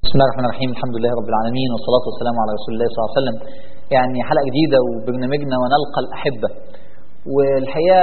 بسم الله الرحمن الرحيم الحمد لله رب العالمين والصلاة والسلام على رسول الله صلى الله عليه وسلم يعني حلقة جديدة وبرنامجنا ونلقى الأحبة والحقيقة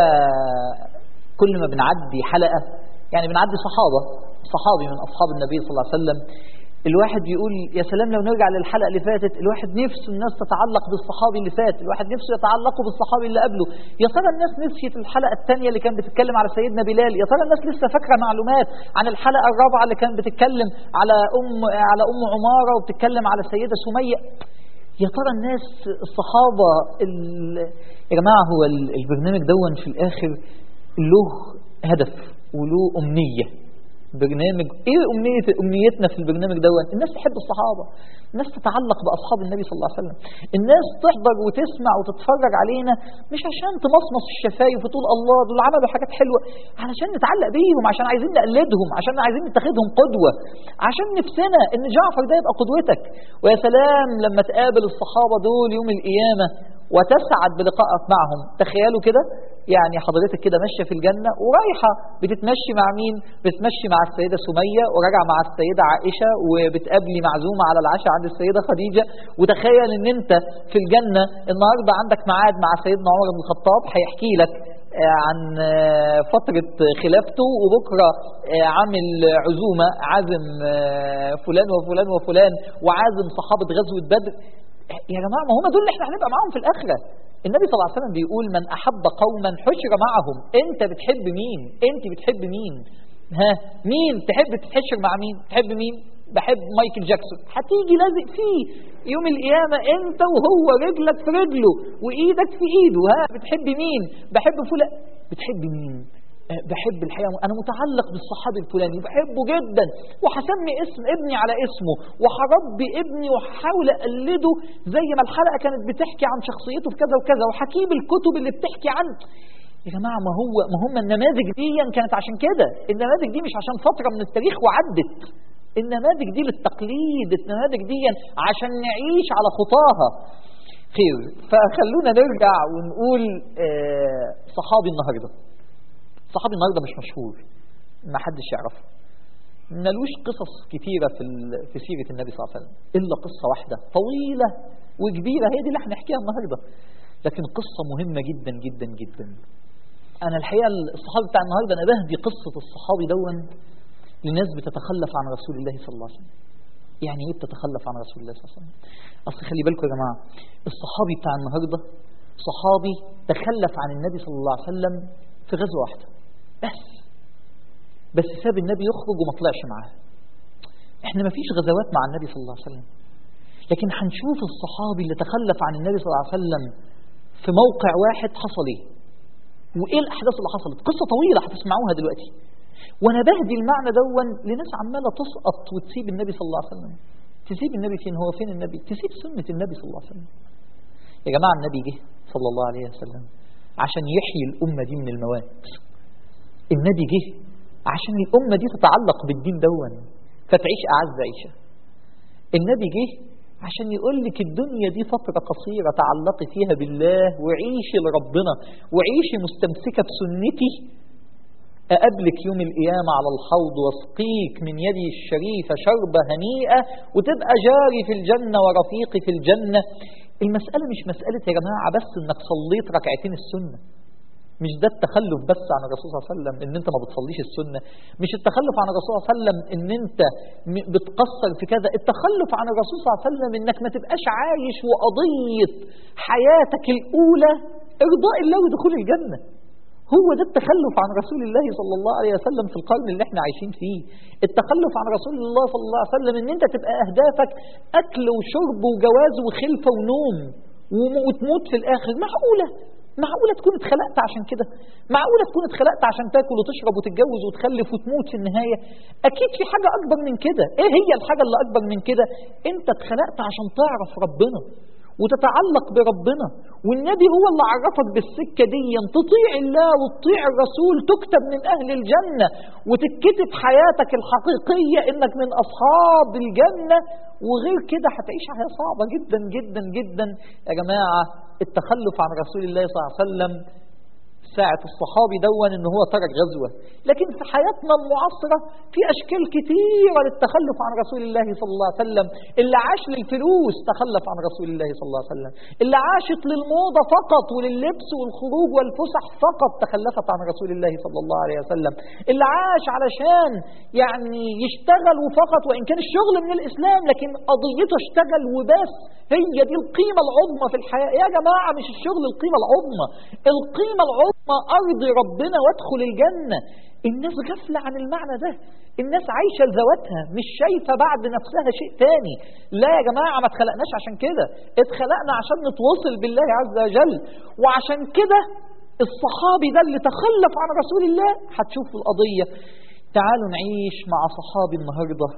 كل ما بنعدي حلقة يعني بنعدي صحابة صحابي من أصحاب النبي صلى الله عليه وسلم الواحد بيقول يا سلام لو نرجع للحلقة اللي فاتت الواحد نفسه الناس تتعلق بالصحابي اللي فات الواحد نفسه يتعلقوا بالصحابي اللي قبله يا ترى الناس نسيت الحلقة الثانية اللي كانت بتتكلم على سيدنا بلال يا ترى الناس لسه فاكرة معلومات عن الحلقة الرابعة اللي كانت بتتكلم على أم على أم عمارة وبتتكلم على السيدة سمية يا ترى الناس الصحابة ال- يا جماعة هو ال- البرنامج دون في الآخر له هدف وله أمنية برنامج ايه امنيه امنيتنا في البرنامج دون الناس تحب الصحابه الناس تتعلق باصحاب النبي صلى الله عليه وسلم الناس تحضر وتسمع وتتفرج علينا مش عشان تمصمص الشفايف وتقول الله دول عملوا حاجات حلوه علشان نتعلق بيهم عشان عايزين نقلدهم عشان عايزين نتخذهم قدوه عشان نفسنا ان جعفر ده يبقى قدوتك ويا سلام لما تقابل الصحابه دول يوم القيامه وتسعد بلقائك معهم تخيلوا كده يعني حضرتك كده ماشيه في الجنه ورايحه بتتمشي مع مين بتتمشي مع السيده سميه وراجعه مع السيده عائشه وبتقابلي معزومه على العشاء عند السيده خديجه وتخيل ان انت في الجنه النهارده عندك ميعاد مع سيدنا عمر بن الخطاب هيحكي لك آه، عن آه، فترة خلافته وبكرة آه، عامل عزومة عازم آه، فلان وفلان وفلان وعازم صحابة غزوة بدر يا جماعة ما هم دول اللي احنا هنبقى معاهم في الآخرة النبي صلى الله عليه وسلم بيقول من أحب قوما حشر معهم أنت بتحب مين أنت بتحب مين ها مين تحب تتحشر مع مين تحب مين بحب مايكل جاكسون هتيجي لازق فيه يوم القيامة انت وهو رجلك في رجله وايدك في ايده ها بتحب مين بحب فلان بتحب مين آه، بحب الحقيقة أنا متعلق بالصحابي الفلاني بحبه جدا وهسمي اسم ابني على اسمه وهربي ابني وهحاول أقلده زي ما الحلقة كانت بتحكي عن شخصيته في كذا وكذا وهجيب الكتب اللي بتحكي عنه يا جماعة ما هو ما هم النماذج دي كانت عشان كده النماذج دي مش عشان فترة من التاريخ وعدت النماذج دي للتقليد النماذج دي عشان نعيش على خطاها خير فخلونا نرجع ونقول آه، صحابي النهارده صحابي النهارده مش مشهور ما حدش يعرفه ملوش قصص كتيرة في ال- في سيرة النبي صلى الله عليه وسلم إلا قصة واحدة طويلة وكبيرة هي دي اللي هنحكيها النهاردة لكن قصة مهمة جدا جدا جدا أنا الحقيقة الصحابي بتاع النهاردة أنا بهدي قصة الصحابي دون لناس بتتخلف عن رسول الله صلى الله عليه وسلم يعني ايه بتتخلف عن رسول الله صلى الله عليه وسلم اصل خلي بالكم يا جماعه الصحابي بتاع النهارده صحابي تخلف عن النبي صلى الله عليه وسلم في غزوه واحده بس بس ساب النبي يخرج وما طلعش معاه احنا ما فيش غزوات مع النبي صلى الله عليه وسلم لكن هنشوف الصحابي اللي تخلف عن النبي صلى الله عليه وسلم في موقع واحد حصل ايه وايه الاحداث اللي حصلت قصه طويله هتسمعوها دلوقتي وانا بهدي المعنى دون لناس عماله تسقط وتسيب النبي صلى الله عليه وسلم تسيب النبي فين هو فين النبي تسيب سنه النبي صلى الله عليه وسلم يا جماعه النبي جه صلى الله عليه وسلم عشان يحيي الامه دي من الموات النبي جه عشان الامه دي تتعلق بالدين دون فتعيش اعز عيشه النبي جه عشان يقول لك الدنيا دي فترة قصيرة تعلقي فيها بالله وعيشي لربنا وعيشي مستمسكة بسنتي أقابلك يوم القيامة على الحوض واسقيك من يدي الشريفة شربة هنيئة وتبقى جاري في الجنة ورفيقي في الجنة المسألة مش مسألة يا جماعة بس انك صليت ركعتين السنة مش ده التخلف بس عن الرسول صلى الله عليه وسلم ان انت ما بتصليش السنة مش التخلف عن الرسول صلى الله عليه وسلم ان انت م- بتقصر في كذا التخلف عن الرسول صلى الله عليه وسلم انك ما تبقاش عايش وقضية حياتك الاولى ارضاء الله ودخول الجنة هو ده التخلف عن رسول الله صلى الله عليه وسلم في القرن اللي احنا عايشين فيه التخلف عن رسول الله صلى الله عليه وسلم ان انت تبقى اهدافك اكل وشرب وجواز وخلفة ونوم وم- وتموت في الاخر معقولة معقولة تكون اتخلقت عشان كده معقولة تكون اتخلقت عشان تاكل وتشرب وتتجوز وتخلف وتموت في النهاية اكيد في حاجة اكبر من كده ايه هي الحاجة اللي اكبر من كده انت اتخلقت عشان تعرف ربنا وتتعلق بربنا والنبي هو اللي عرفك بالسكة دي تطيع الله وتطيع الرسول تكتب من أهل الجنة وتتكتب حياتك الحقيقية إنك من أصحاب الجنة وغير كده هتعيش حياة صعبة جدا جدا جدا يا جماعة التخلف عن رسول الله صلى الله عليه وسلم ساعة الصحابي دون ان هو ترك غزوة لكن في حياتنا المعاصرة في اشكال كثيرة للتخلف عن رسول الله صلى الله عليه وسلم اللي عاش للفلوس تخلف عن رسول الله صلى الله عليه وسلم اللي عاشت للموضة فقط ولللبس والخروج والفسح فقط تخلفت عن رسول الله صلى الله عليه وسلم اللي عاش علشان يعني يشتغل فقط وان كان الشغل من الاسلام لكن قضيته اشتغل وبس هي دي القيمة العظمى في الحياة يا جماعة مش الشغل القيمة العظمى القيمة العظمى أرضي ربنا وادخل الجنة الناس غفلة عن المعنى ده الناس عايشة لذواتها مش شايفة بعد نفسها شيء تاني لا يا جماعة ما اتخلقناش عشان كده اتخلقنا عشان نتواصل بالله عز وجل وعشان كده الصحابي ده اللي تخلف عن رسول الله هتشوف القضية تعالوا نعيش مع صحابي النهاردة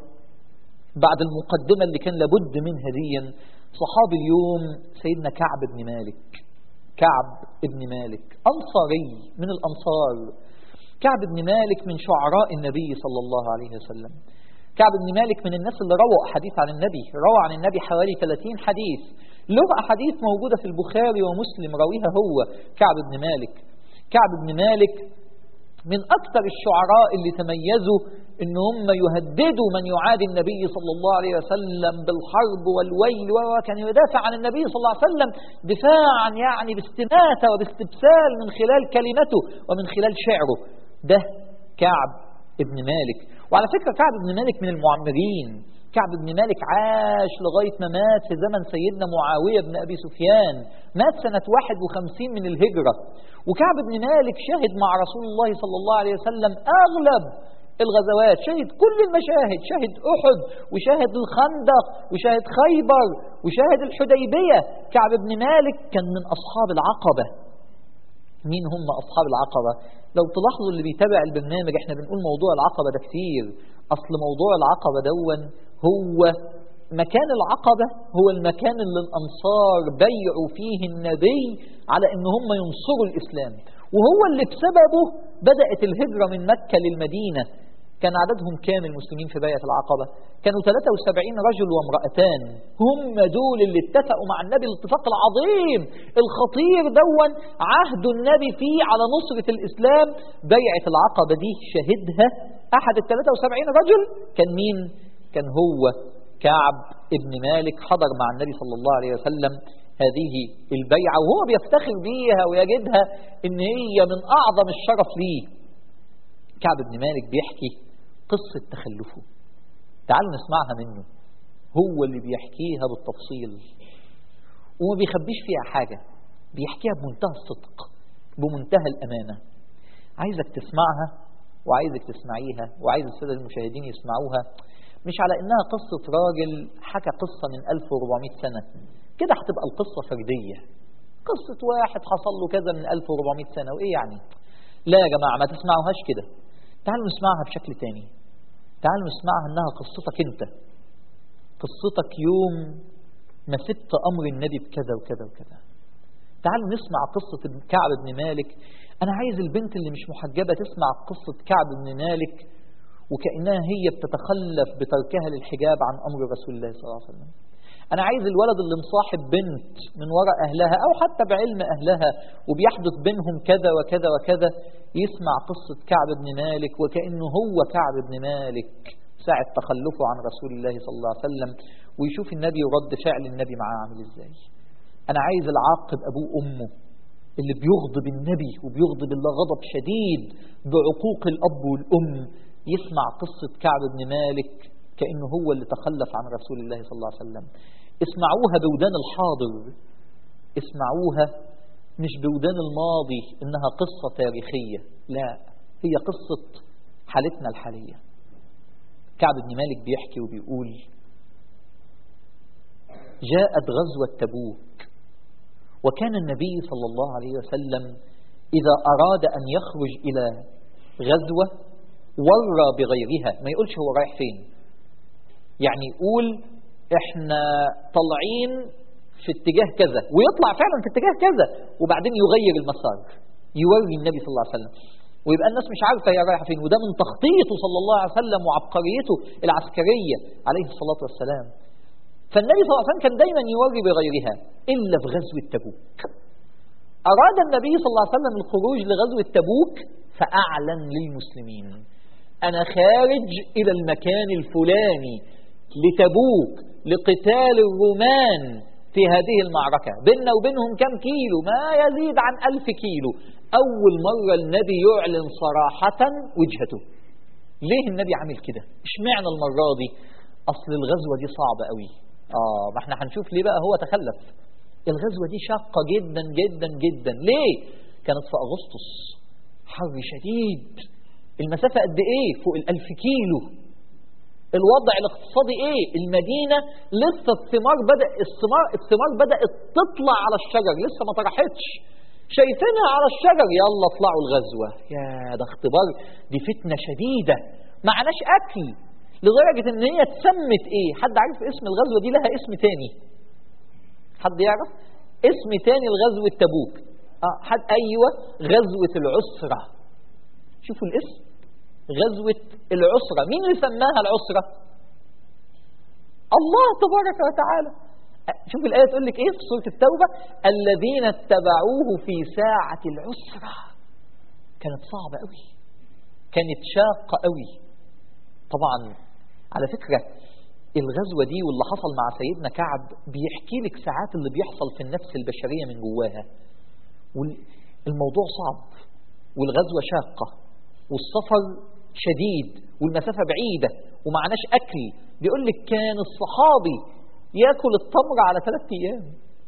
بعد المقدمة اللي كان لابد منها ديا صحابي اليوم سيدنا كعب بن مالك كعب بن مالك أنصاري من الأنصار كعب بن مالك من شعراء النبي صلى الله عليه وسلم كعب بن مالك من الناس اللي رووا حديث عن النبي روى عن النبي حوالي 30 حديث له أحاديث موجودة في البخاري ومسلم رويها هو كعب بن مالك كعب بن مالك من أكثر الشعراء اللي تميزوا ان هم يهددوا من يعادي النبي صلى الله عليه وسلم بالحرب والويل وكان يدافع عن النبي صلى الله عليه وسلم دفاعا يعني باستماتة وباستبسال من خلال كلمته ومن خلال شعره ده كعب ابن مالك وعلى فكرة كعب ابن مالك من المعمرين كعب بن مالك عاش لغاية ما مات في زمن سيدنا معاوية بن أبي سفيان مات سنة 51 من الهجرة وكعب بن مالك شهد مع رسول الله صلى الله عليه وسلم أغلب الغزوات شهد كل المشاهد شهد أحد وشاهد الخندق وشاهد خيبر وشاهد الحديبية كعب بن مالك كان من أصحاب العقبة مين هم أصحاب العقبة لو تلاحظوا اللي بيتابع البرنامج احنا بنقول موضوع العقبة ده كتير أصل موضوع العقبة دون هو مكان العقبة هو المكان اللي الأنصار بيعوا فيه النبي على أن هم ينصروا الإسلام وهو اللي بسببه بدأت الهجرة من مكة للمدينة كان عددهم كام المسلمين في بيعة العقبة كانوا 73 رجل وامرأتان هم دول اللي اتفقوا مع النبي الاتفاق العظيم الخطير دون عهد النبي فيه على نصرة الإسلام بيعة العقبة دي شهدها أحد ال 73 رجل كان مين كان هو كعب ابن مالك حضر مع النبي صلى الله عليه وسلم هذه البيعة وهو بيفتخر بيها ويجدها ان هي من اعظم الشرف ليه كعب بن مالك بيحكي قصة تخلفه تعالوا نسمعها منه هو اللي بيحكيها بالتفصيل وما بيخبيش فيها حاجة بيحكيها بمنتهى الصدق بمنتهى الأمانة عايزك تسمعها وعايزك تسمعيها وعايز السادة المشاهدين يسمعوها مش على إنها قصة راجل حكى قصة من 1400 سنة كده هتبقى القصة فردية قصة واحد حصل له كذا من 1400 سنة وإيه يعني لا يا جماعة ما تسمعوهاش كده تعالوا نسمعها بشكل تاني تعالوا نسمعها إنها قصتك أنت قصتك يوم ما سبت أمر النبي بكذا وكذا وكذا تعالوا نسمع قصة كعب بن مالك أنا عايز البنت اللي مش محجبة تسمع قصة كعب بن مالك وكأنها هي بتتخلف بتركها للحجاب عن أمر رسول الله صلى الله عليه وسلم أنا عايز الولد اللي مصاحب بنت من وراء أهلها أو حتى بعلم أهلها وبيحدث بينهم كذا وكذا وكذا يسمع قصة كعب بن مالك وكأنه هو كعب بن مالك ساعة تخلفه عن رسول الله صلى الله عليه وسلم ويشوف النبي ورد فعل النبي معاه عامل ازاي أنا عايز العاقب أبوه أمه اللي بيغضب النبي وبيغضب الله غضب شديد بعقوق الأب والأم يسمع قصة كعب بن مالك كأنه هو اللي تخلف عن رسول الله صلى الله عليه وسلم اسمعوها بودان الحاضر اسمعوها مش بودان الماضي إنها قصة تاريخية لا هي قصة حالتنا الحالية كعب بن مالك بيحكي وبيقول جاءت غزوة تبوك وكان النبي صلى الله عليه وسلم إذا أراد أن يخرج إلى غزوة ورى بغيرها ما يقولش هو رايح فين يعني يقول احنا طالعين في اتجاه كذا ويطلع فعلا في اتجاه كذا وبعدين يغير المسار يوري النبي صلى الله عليه وسلم ويبقى الناس مش عارفة هي رايحة فين وده من تخطيطه صلى الله عليه وسلم وعبقريته العسكرية عليه الصلاة والسلام فالنبي صلى الله عليه وسلم كان دايما يوري بغيرها إلا في غزوة تبوك أراد النبي صلى الله عليه وسلم الخروج لغزوة تبوك فأعلن للمسلمين أنا خارج إلى المكان الفلاني لتبوك لقتال الرومان في هذه المعركة بيننا وبينهم كم كيلو ما يزيد عن ألف كيلو أول مرة النبي يعلن صراحة وجهته ليه النبي عامل كده اشمعنى المرة دي أصل الغزوة دي صعبة قوي آه ما احنا هنشوف ليه بقى هو تخلف الغزوة دي شاقة جدا جدا جدا ليه كانت في أغسطس حر شديد المسافة قد ايه فوق الألف كيلو الوضع الاقتصادي ايه المدينة لسه الثمار بدأ الثمار الثمار بدأت تطلع على الشجر لسه ما طرحتش شايفينها على الشجر يلا اطلعوا الغزوة يا ده اختبار دي فتنة شديدة معناش أكل لدرجة ان هي اتسمت ايه حد عارف اسم الغزوة دي لها اسم تاني حد يعرف اسم تاني لغزوة تبوك اه حد ايوه غزوة العسرة شوفوا الاسم غزوة العسرة مين اللي سماها العسرة الله تبارك وتعالى شوف الآية تقول لك إيه في سورة التوبة الذين اتبعوه في ساعة العسرة كانت صعبة قوي كانت شاقة قوي طبعا على فكرة الغزوة دي واللي حصل مع سيدنا كعب بيحكي لك ساعات اللي بيحصل في النفس البشرية من جواها والموضوع صعب والغزوة شاقة والسفر شديد والمسافة بعيدة ومعناش أكل بيقول لك كان الصحابي ياكل التمر على ثلاث أيام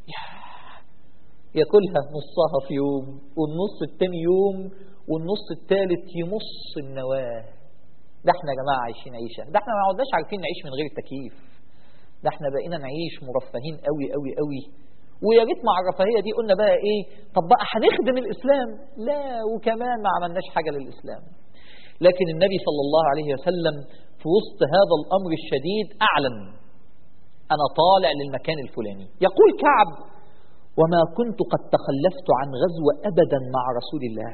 ياكلها نصها في يوم والنص التاني يوم والنص الثالث يمص النواه ده احنا يا جماعة عايشين عيشة ده احنا ما عدناش عارفين نعيش من غير التكييف ده احنا بقينا نعيش مرفهين قوي قوي قوي ويا ريت مع الرفاهية دي قلنا بقى ايه طب بقى هنخدم الإسلام لا وكمان ما عملناش حاجة للإسلام لكن النبي صلى الله عليه وسلم في وسط هذا الأمر الشديد أعلن أنا طالع للمكان الفلاني يقول كعب وما كنت قد تخلفت عن غزوة أبدا مع رسول الله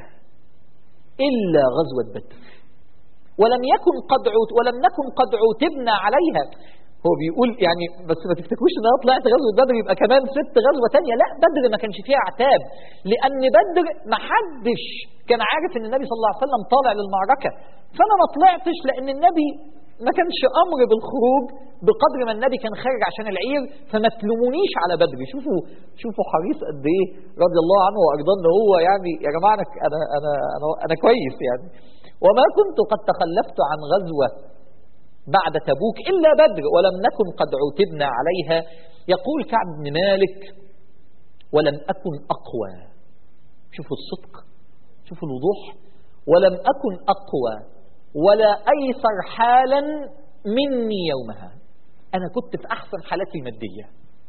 إلا غزوة بدر ولم يكن قد عوت ولم نكن قد عوتبنا عليها هو بيقول يعني بس ما تفتكروش ان انا طلعت غزوه بدر يبقى كمان ست غزوه تانية لا بدر ما كانش فيها عتاب لان بدر ما حدش كان عارف ان النبي صلى الله عليه وسلم طالع للمعركه فانا ما طلعتش لان النبي ما كانش امر بالخروج بقدر ما النبي كان خارج عشان العير فما تلومونيش على بدر شوفوا شوفوا حريص قد ايه رضي الله عنه وارضاه ان هو يعني يا جماعه انا انا انا انا, أنا كويس يعني وما كنت قد تخلفت عن غزوه بعد تبوك إلا بدر ولم نكن قد عتبنا عليها يقول كعب بن مالك ولم أكن أقوى شوفوا الصدق شوفوا الوضوح ولم أكن أقوى ولا أيسر حالا مني يومها أنا كنت في أحسن حالاتي المادية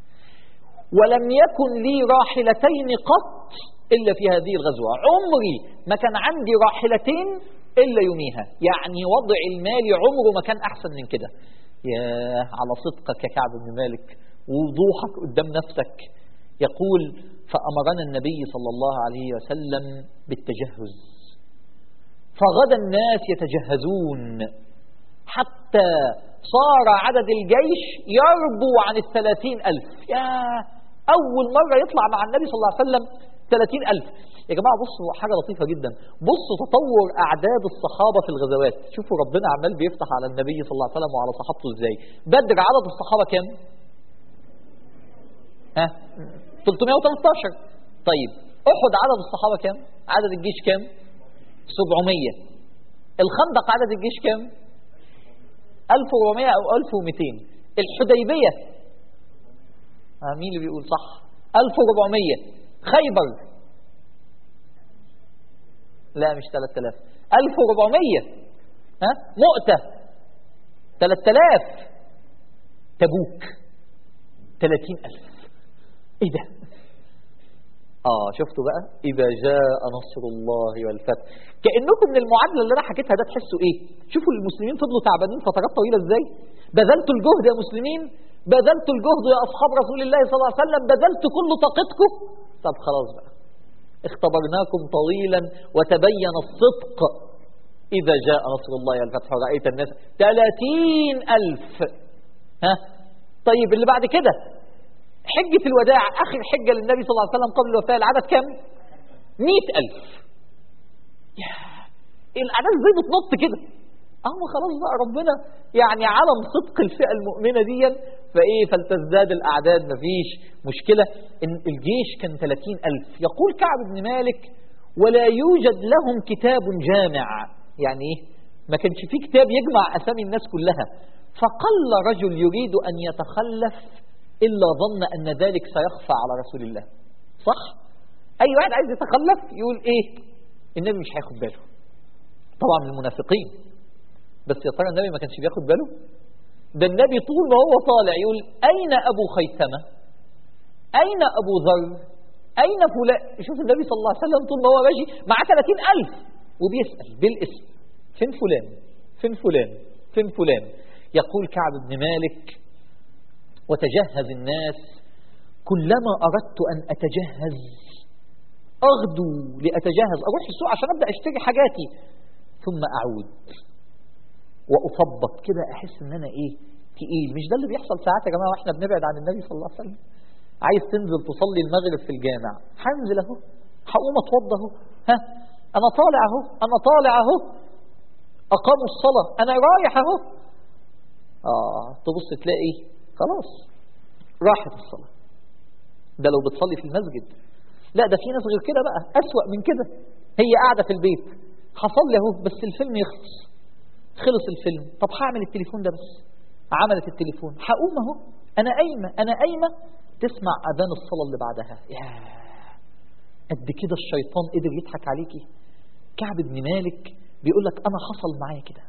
ولم يكن لي راحلتين قط إلا في هذه الغزوة عمري ما كان عندي راحلتين إلا يوميها يعني وضع المالي عمره ما كان أحسن من كده يا على صدقك يا كعب بن مالك ووضوحك قدام نفسك يقول فأمرنا النبي صلى الله عليه وسلم بالتجهز فغدا الناس يتجهزون حتى صار عدد الجيش يربو عن الثلاثين ألف يا أول مرة يطلع مع النبي صلى الله عليه وسلم ثلاثين ألف يا جماعة بصوا حاجة لطيفة جدا بصوا تطور أعداد الصحابة في الغزوات شوفوا ربنا عمال بيفتح على النبي صلى الله عليه وسلم وعلى صحابته ازاي بدر عدد الصحابة كام ها 313 طيب أحد عدد الصحابة كام عدد الجيش كام 700 الخندق عدد الجيش كام 1400 أو 1200 الحديبية آه مين اللي بيقول صح 1400 خيبر لا مش 3000 1400 ها مؤتة 3000 تبوك 30000 ايه ده اه شفتوا بقى اذا جاء نصر الله والفتح كانكم من المعادله اللي انا حكيتها ده تحسوا ايه شوفوا المسلمين فضلوا تعبانين فترات طويله ازاي بذلتوا الجهد يا مسلمين بذلتوا الجهد يا اصحاب رسول الله صلى الله عليه وسلم بذلت كل طاقتكم طب خلاص بقى اختبرناكم طويلا وتبين الصدق إذا جاء نصر الله والفتح ورأيت الناس ثلاثين ألف ها طيب اللي بعد كده حجة الوداع آخر حجة للنبي صلى الله عليه وسلم قبل الوفاة العدد كم مئة ألف يا الأعداد ازاي بتنط كده أهو خلاص بقى ربنا يعني علم صدق الفئة المؤمنة دي فإيه فلتزداد الأعداد مفيش مشكلة إن الجيش كان 30 ألف يقول كعب بن مالك ولا يوجد لهم كتاب جامع يعني إيه ما كانش فيه كتاب يجمع أسامي الناس كلها فقل رجل يريد أن يتخلف إلا ظن أن ذلك سيخفى على رسول الله صح؟ أي واحد عايز يتخلف يقول إيه النبي مش هياخد باله طبعا من المنافقين بس يا ترى النبي ما كانش بياخد باله ده النبي طول ما هو طالع يقول أين أبو خيثمة أين أبو ذر أين فلان شوف النبي صلى الله عليه وسلم طول ما هو ماشي معاه 30 ألف وبيسأل بالاسم فين فلان فين فلان فين فلان يقول كعب بن مالك وتجهز الناس كلما أردت أن أتجهز أغدو لأتجهز أروح السوق عشان أبدأ أشتري حاجاتي ثم أعود وأثبط كده أحس إن أنا إيه تقيل مش ده اللي بيحصل ساعات يا جماعة وإحنا بنبعد عن النبي صلى الله عليه وسلم عايز تنزل تصلي المغرب في الجامع هنزل أهو هقوم أتوضى أهو ها أنا طالع أهو أنا طالع أهو أقاموا الصلاة أنا رايح أهو آه تبص تلاقي خلاص راحت الصلاة ده لو بتصلي في المسجد لا ده في ناس غير كده بقى أسوأ من كده هي قاعدة في البيت هصلي اهو بس الفيلم يخلص خلص الفيلم طب هعمل التليفون ده بس عملت التليفون هقوم اهو انا قايمه انا قايمه تسمع اذان الصلاه اللي بعدها يا قد كده الشيطان قدر يضحك عليكي كعب بن مالك بيقول لك انا حصل معايا كده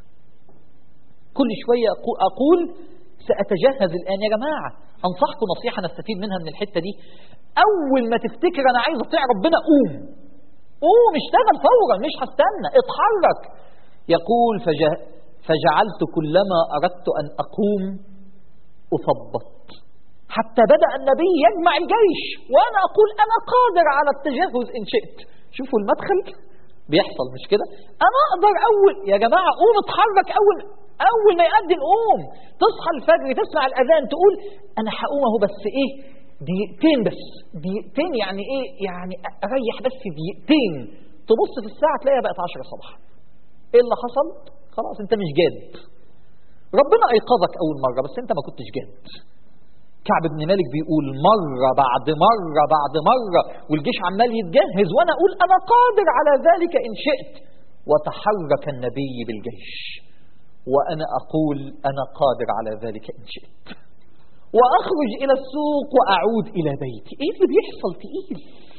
كل شويه اقول ساتجهز الان يا جماعه انصحكم نصيحه نستفيد منها من الحته دي اول ما تفتكر انا عايز اطيع ربنا قوم قوم اشتغل فورا مش هستنى اتحرك يقول فجه فجعلت كلما أردت أن أقوم أثبط حتى بدأ النبي يجمع الجيش وأنا أقول أنا قادر على التجهز إن شئت شوفوا المدخل بيحصل مش كده أنا أقدر أول يا جماعة قوم اتحرك أول أول ما يأذن قوم تصحى الفجر تسمع الأذان تقول أنا هقوم أهو بس إيه دقيقتين بس دقيقتين يعني ايه يعني اريح بس دقيقتين تبص في الساعه تلاقيها بقت 10 صباحا ايه اللي حصل خلاص انت مش جاد ربنا ايقظك اول مره بس انت ما كنتش جاد كعب بن مالك بيقول مرة بعد مرة بعد مرة والجيش عمال يتجهز وأنا أقول أنا قادر على ذلك إن شئت وتحرك النبي بالجيش وأنا أقول أنا قادر على ذلك إن شئت وأخرج إلى السوق وأعود إلى بيتي إيه اللي بيحصل تقيل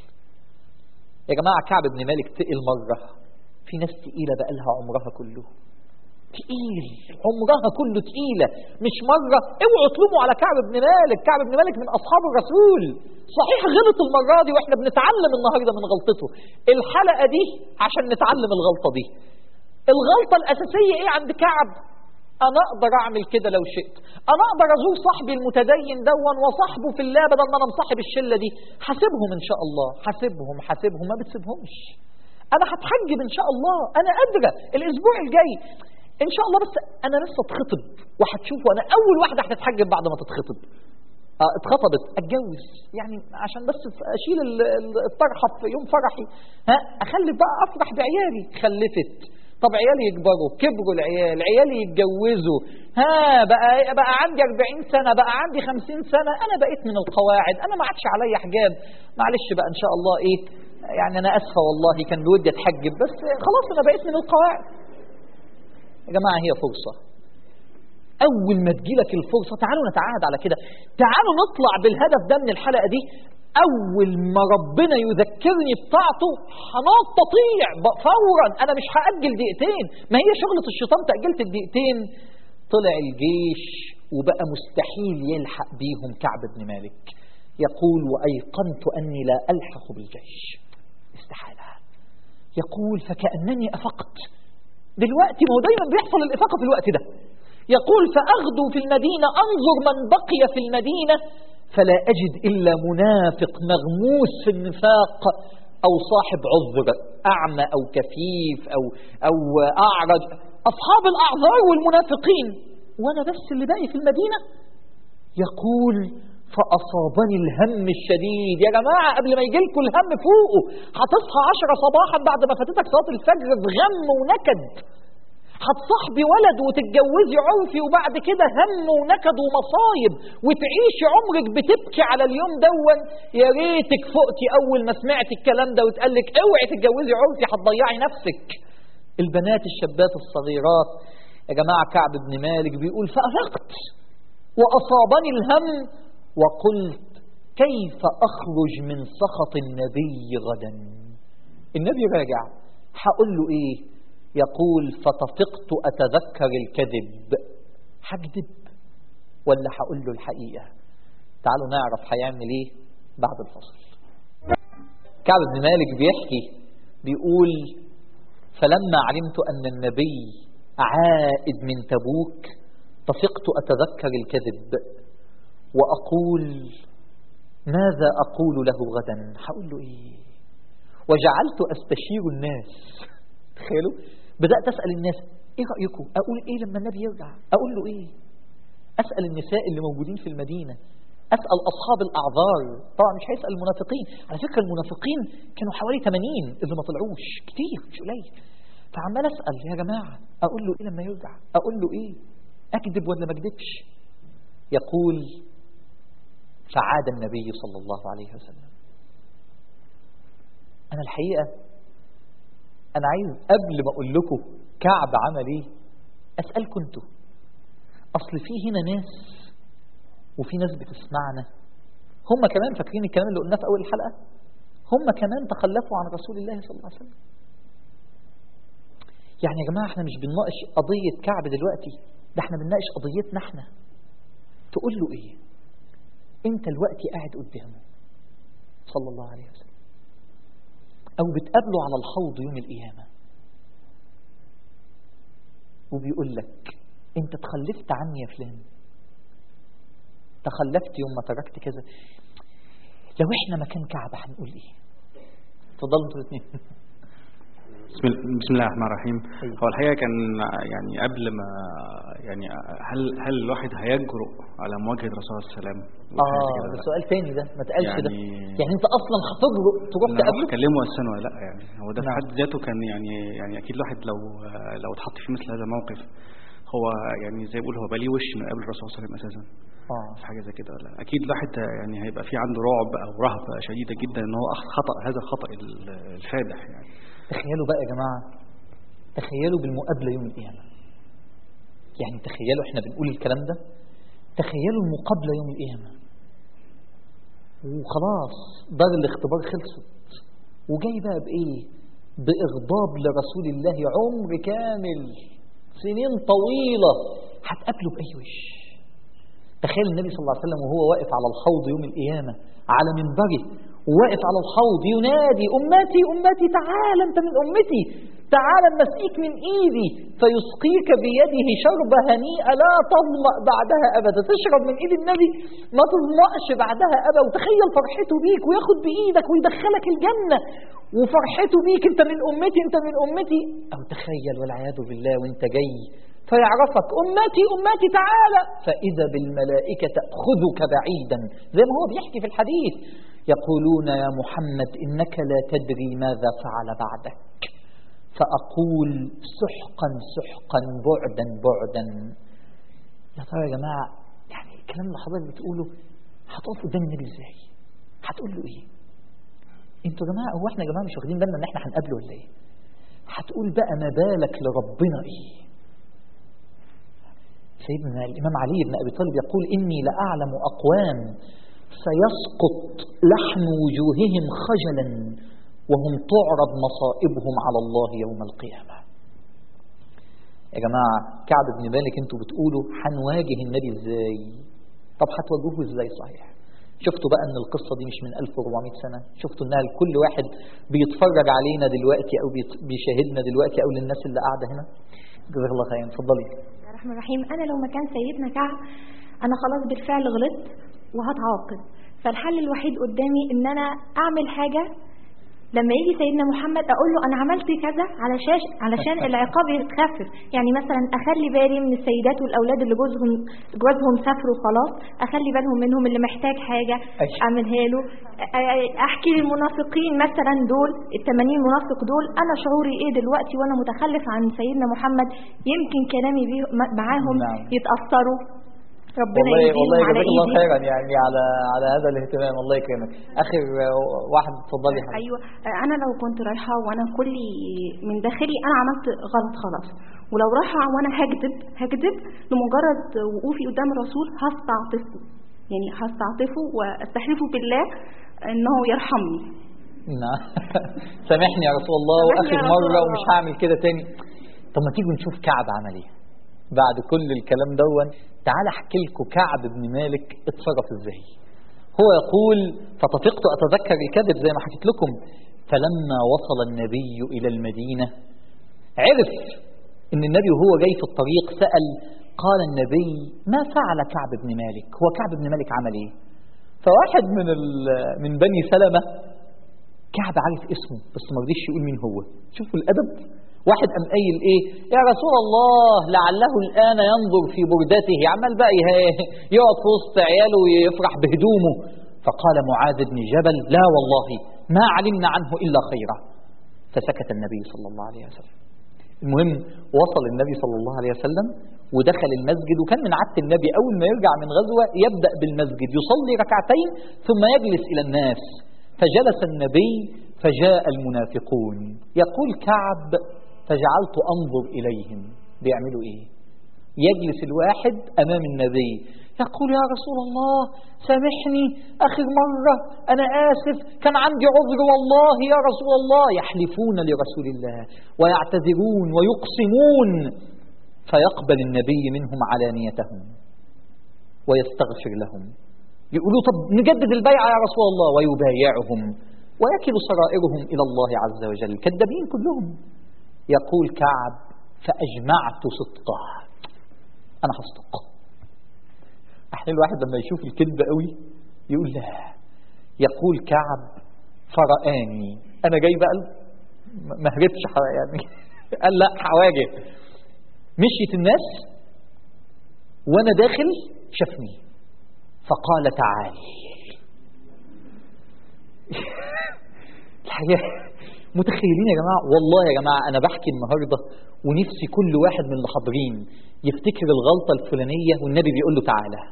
يا جماعة كعب بن مالك تقل مرة في ناس تقيلة بقالها عمرها كله تقيل عمرها كله تقيلة مش مرة اوعوا تلوموا على كعب بن مالك كعب بن مالك من أصحاب الرسول صحيح غلط المرة دي واحنا بنتعلم النهاردة من غلطته الحلقة دي عشان نتعلم الغلطة دي الغلطة الأساسية ايه عند كعب أنا أقدر أعمل كده لو شئت أنا أقدر أزور صاحبي المتدين دون وصاحبه في الله بدل ما أنا مصاحب الشلة دي حاسبهم إن شاء الله حاسبهم حاسبهم ما بتسيبهمش أنا هتحجب إن شاء الله أنا قادرة الأسبوع الجاي إن شاء الله بس أنا لسه اتخطب وهتشوفوا أنا أول واحدة هتتحجب بعد ما تتخطب آه اتخطبت اتجوز يعني عشان بس اشيل الطرحه في يوم فرحي ها اخلي بقى افرح بعيالي خلفت طب عيالي يكبروا كبروا العيال عيالي يتجوزوا ها بقى بقى عندي 40 سنة بقى عندي 50 سنة أنا بقيت من القواعد أنا ما عادش عليا حجاب معلش بقى إن شاء الله إيه يعني أنا أسفة والله كان بودي أتحجب بس خلاص أنا بقيت من القواعد يا جماعة هي فرصة أول ما تجيلك الفرصة تعالوا نتعاهد على كده تعالوا نطلع بالهدف ده من الحلقة دي أول ما ربنا يذكرني بطاعته هنط تطيع فورا أنا مش هأجل دقيقتين ما هي شغلة الشيطان تأجلت الدقيقتين طلع الجيش وبقى مستحيل يلحق بيهم كعب بن مالك يقول وأيقنت أني لا ألحق بالجيش استحالة يقول فكأنني أفقت دلوقتي ما هو دايما بيحصل الإفاقة في الوقت ده يقول فأغدو في المدينة أنظر من بقي في المدينة فلا أجد إلا منافق مغموس في النفاق أو صاحب عذر أعمى أو كفيف أو, أو أعرج أصحاب الأعذار والمنافقين وأنا بس اللي باقي في المدينة يقول فأصابني الهم الشديد يا جماعة قبل ما يجي لكم الهم فوقه هتصحى عشرة صباحا بعد ما فاتتك صلاة الفجر بغم ونكد هتصاحبي ولد وتتجوزي عرفي وبعد كده هم ونكد ومصايب وتعيشي عمرك بتبكي على اليوم دون يا ريتك فقتي اول ما سمعتي الكلام ده وتقال لك اوعي تتجوزي عرفي هتضيعي نفسك البنات الشابات الصغيرات يا جماعه كعب بن مالك بيقول فافقت واصابني الهم وقلت كيف اخرج من سخط النبي غدا النبي راجع هقول له ايه يقول فتفقت أتذكر الكذب هكذب ولا هقول له الحقيقة تعالوا نعرف هيعمل ايه بعد الفصل كعب بن مالك بيحكي بيقول فلما علمت أن النبي عائد من تبوك طفقت أتذكر الكذب وأقول ماذا أقول له غدا هقول له إيه وجعلت أستشير الناس تخيلوا بدأت أسأل الناس إيه رأيكم أقول إيه لما النبي يرجع أقول له إيه أسأل النساء اللي موجودين في المدينة أسأل أصحاب الأعذار طبعا مش هيسأل المنافقين على فكرة المنافقين كانوا حوالي 80 اللي ما طلعوش كتير مش قليل فعمال أسأل يا جماعة أقول له إيه لما يرجع أقول له إيه أكذب ولا ما أكذبش يقول فعاد النبي صلى الله عليه وسلم أنا الحقيقة أنا عايز قبل ما أقول لكم كعب عمل إيه أسألكم أنتوا أصل في هنا ناس وفي ناس بتسمعنا هم كمان فاكرين الكلام اللي قلناه في أول الحلقة هم كمان تخلفوا عن رسول الله صلى الله عليه وسلم يعني يا جماعة احنا مش بنناقش قضية كعب دلوقتي ده احنا بنناقش قضيتنا احنا تقول له ايه انت الوقت قاعد قدامه صلى الله عليه وسلم أو بتقابله على الحوض يوم القيامة وبيقول لك أنت تخلفت عني يا فلان تخلفت يوم ما تركت كذا لو احنا مكان كعبة هنقول ايه تفضلوا انتوا الاثنين بسم بسم الله الرحمن الرحيم هو الحقيقه كان يعني قبل ما يعني هل هل الواحد هيجرؤ على مواجهه الرسول صلى الله عليه وسلم اه ده سؤال تاني ده ما تقالش يعني ده يعني انت اصلا هتجرؤ تروح لا تقابله اكلمه اساسا ولا لا يعني هو ده في نعم. حد ذاته كان يعني يعني اكيد الواحد لو لو اتحط في مثل هذا الموقف هو يعني زي ما بيقول هو بقى ليه وش من قبل الرسول صلى الله عليه وسلم اساسا اه في حاجه زي كده ولا اكيد الواحد يعني هيبقى في عنده رعب او رهبه شديده جدا ان هو أخ- خطا هذا الخطا ال- الفادح يعني تخيلوا بقى يا جماعة تخيلوا بالمقابلة يوم القيامة يعني تخيلوا احنا بنقول الكلام ده تخيلوا المقابلة يوم القيامة وخلاص دار الاختبار خلصت وجاي بقى بإيه بإغضاب لرسول الله عمر كامل سنين طويلة هتقابله بأي وش تخيل النبي صلى الله عليه وسلم وهو واقف على الحوض يوم القيامة على منبره وواقف على الحوض ينادي أمتي أمتي تعال أنت من أمتي تعال نسقيك من إيدي فيسقيك بيده شربة هنيئة لا تظمأ بعدها أبدا تشرب من إيد النبي ما تظمأش بعدها أبدا وتخيل فرحته بيك وياخد بإيدك ويدخلك الجنة وفرحته بيك أنت من أمتي أنت من أمتي أو تخيل والعياذ بالله وأنت جاي فيعرفك أمتي أمتي تعالى فإذا بالملائكة تأخذك بعيدا زي ما هو بيحكي في الحديث يقولون يا محمد إنك لا تدري ماذا فعل بعدك فأقول سحقا سحقا بعدا بعدا يا ترى يا جماعة يعني الكلام اللي حضرتك بتقوله هتقف قدام النبي ازاي؟ هتقول له ايه؟ انتوا يا جماعة هو احنا يا جماعة مش واخدين بالنا ان احنا هنقابله ولا ايه؟ هتقول بقى ما بالك لربنا ايه؟ سيدنا الإمام علي بن أبي طالب يقول إني لأعلم أقوام سيسقط لحم وجوههم خجلا وهم تعرض مصائبهم على الله يوم القيامة يا جماعة كعب بن مالك انتوا بتقولوا هنواجه النبي ازاي طب هتواجهوه ازاي صحيح شفتوا بقى ان القصة دي مش من 1400 سنة شفتوا انها لكل واحد بيتفرج علينا دلوقتي او بيت- بيشاهدنا دلوقتي او للناس اللي قاعدة هنا جزاك الله خير اتفضلي بسم الله الرحمن الرحيم انا لو مكان سيدنا كعب انا خلاص بالفعل غلطت وهتعاقب فالحل الوحيد قدامي ان انا اعمل حاجه لما يجي سيدنا محمد اقول له انا عملت كذا علشان علشان العقاب يتخفف يعني مثلا اخلي بالي من السيدات والاولاد اللي جوزهم جوزهم سافروا خلاص اخلي بالهم منهم اللي محتاج حاجه أيوة. اعملها له أ- احكي للمنافقين مثلا دول ال 80 منافق دول انا شعوري ايه دلوقتي وانا متخلف عن سيدنا محمد يمكن كلامي بيه معاهم نعم. يتاثروا ربنا والله يهديهم والله على جزاك الله ايدي خيرا يعني على على هذا الاهتمام الله يكرمك اخر واحد اتفضلي يا حبيبي. ايوه انا لو كنت رايحه وانا كلي من داخلي انا عملت غلط خلاص ولو رايحه وانا هكذب هكذب لمجرد وقوفي قدام الرسول هستعطفه يعني هستعطفه واستحلفه بالله انه يرحمني نعم سامحني يا رسول الله سامحني واخر يا رسول مره الله. ومش هعمل كده تاني طب ما تيجوا نشوف كعب عمل ايه بعد كل الكلام دون تعال احكي لكم كعب بن مالك اتصرف ازاي هو يقول فطفقت اتذكر الكذب زي ما حكيت لكم فلما وصل النبي الى المدينه عرف ان النبي وهو جاي في الطريق سال قال النبي ما فعل كعب بن مالك هو كعب بن مالك عمل ايه فواحد من ال- من بني سلمه كعب عارف اسمه بس ما رضيش يقول مين هو شوفوا الادب واحد قام قايل ايه يا رسول الله لعله الان ينظر في بردته عمال بقى يه- يقعد في وسط عياله ويفرح بهدومه فقال معاذ بن جبل لا والله ما علمنا عنه الا خيرا فسكت النبي صلى الله عليه وسلم المهم وصل النبي صلى الله عليه وسلم ودخل المسجد وكان من عادة النبي أول ما يرجع من غزوة يبدأ بالمسجد يصلي ركعتين ثم يجلس إلى الناس فجلس النبي فجاء المنافقون يقول كعب فجعلت أنظر إليهم بيعملوا إيه يجلس الواحد أمام النبي يقول يا رسول الله سامحني آخر مرة أنا آسف كان عندي عذر والله يا رسول الله يحلفون لرسول الله ويعتذرون ويقسمون فيقبل النبي منهم علانيتهم ويستغفر لهم يقولوا طب نجدد البيعة يا رسول الله ويبايعهم ويكل سرائرهم إلى الله عز وجل كذابين كلهم يقول كعب فأجمعت صدقه أنا هصدق أحيانا الواحد لما يشوف الكذب قوي يقول لا يقول كعب فرآني أنا جاي بقى ما هربش ح- يعني قال لا هواجه مشيت الناس وأنا داخل شافني فقال تعالي الحقيقة متخيلين يا جماعة والله يا جماعة أنا بحكي النهاردة ونفسي كل واحد من اللي حاضرين يفتكر الغلطة الفلانية والنبي بيقول له تعالى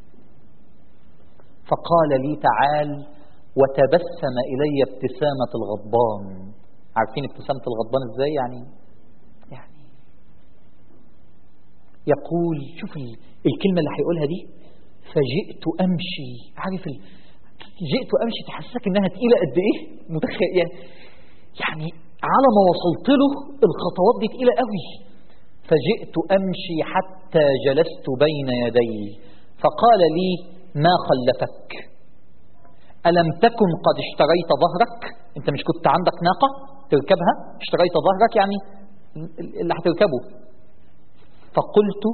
فقال لي تعال وتبسم إلي ابتسامة الغضبان عارفين ابتسامة الغضبان ازاي يعني يعني يقول شوف ال- الكلمة اللي هيقولها دي فجئت أمشي عارف ال... جئت أمشي تحسسك إنها تقيلة قد إيه متخيل يعني يعني على ما وصلت له الخطوات دي تقيلة قوي فجئت أمشي حتى جلست بين يديه فقال لي ما خلفك ألم تكن قد اشتريت ظهرك أنت مش كنت عندك ناقة تركبها اشتريت ظهرك يعني اللي هتركبه فقلت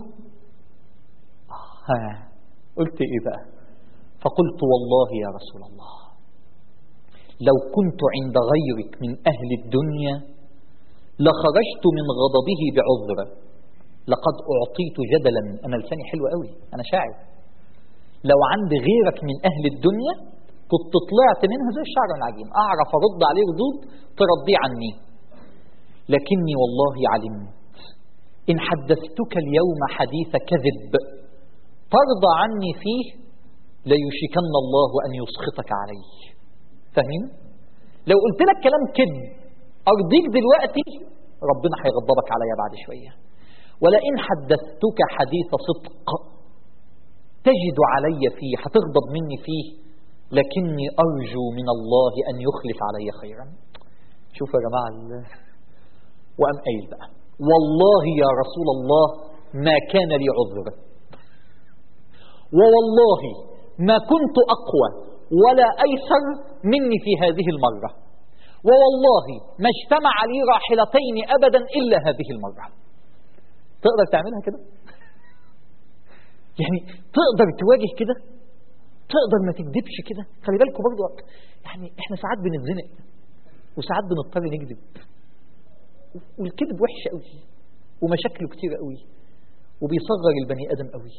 ها قلت ايه بقى فقلت والله يا رسول الله لو كنت عند غيرك من أهل الدنيا لخرجت من غضبه بعذر لقد أعطيت جدلا أنا لساني حلو قوي أنا شاعر لو عند غيرك من أهل الدنيا كنت طلعت منها زي الشعر العجين أعرف أرد عليه ردود ترضيه عني لكني والله علمت إن حدثتك اليوم حديث كذب ترضى عني فيه ليشكن الله أن يسخطك عليه فاهمين؟ لو قلت لك كلام كذب أرضيك دلوقتي ربنا هيغضبك عليا بعد شوية ولئن حدثتك حديث صدق تجد علي فيه هتغضب مني فيه لكني أرجو من الله أن يخلف علي خيرا شوفوا يا جماعة ال- وقام قايل بقى والله يا رسول الله ما كان لي عذر ووالله ما كنت أقوى ولا أيسر مني في هذه المرة ووالله ما اجتمع لي راحلتين أبدا إلا هذه المرة تقدر تعملها كده يعني تقدر تواجه كده تقدر ما تكذبش كده خلي بالكم برضو يعني احنا ساعات بنتزنق وساعات بنضطر نكذب والكذب وحش قوي ومشاكله كتير قوي وبيصغر البني ادم قوي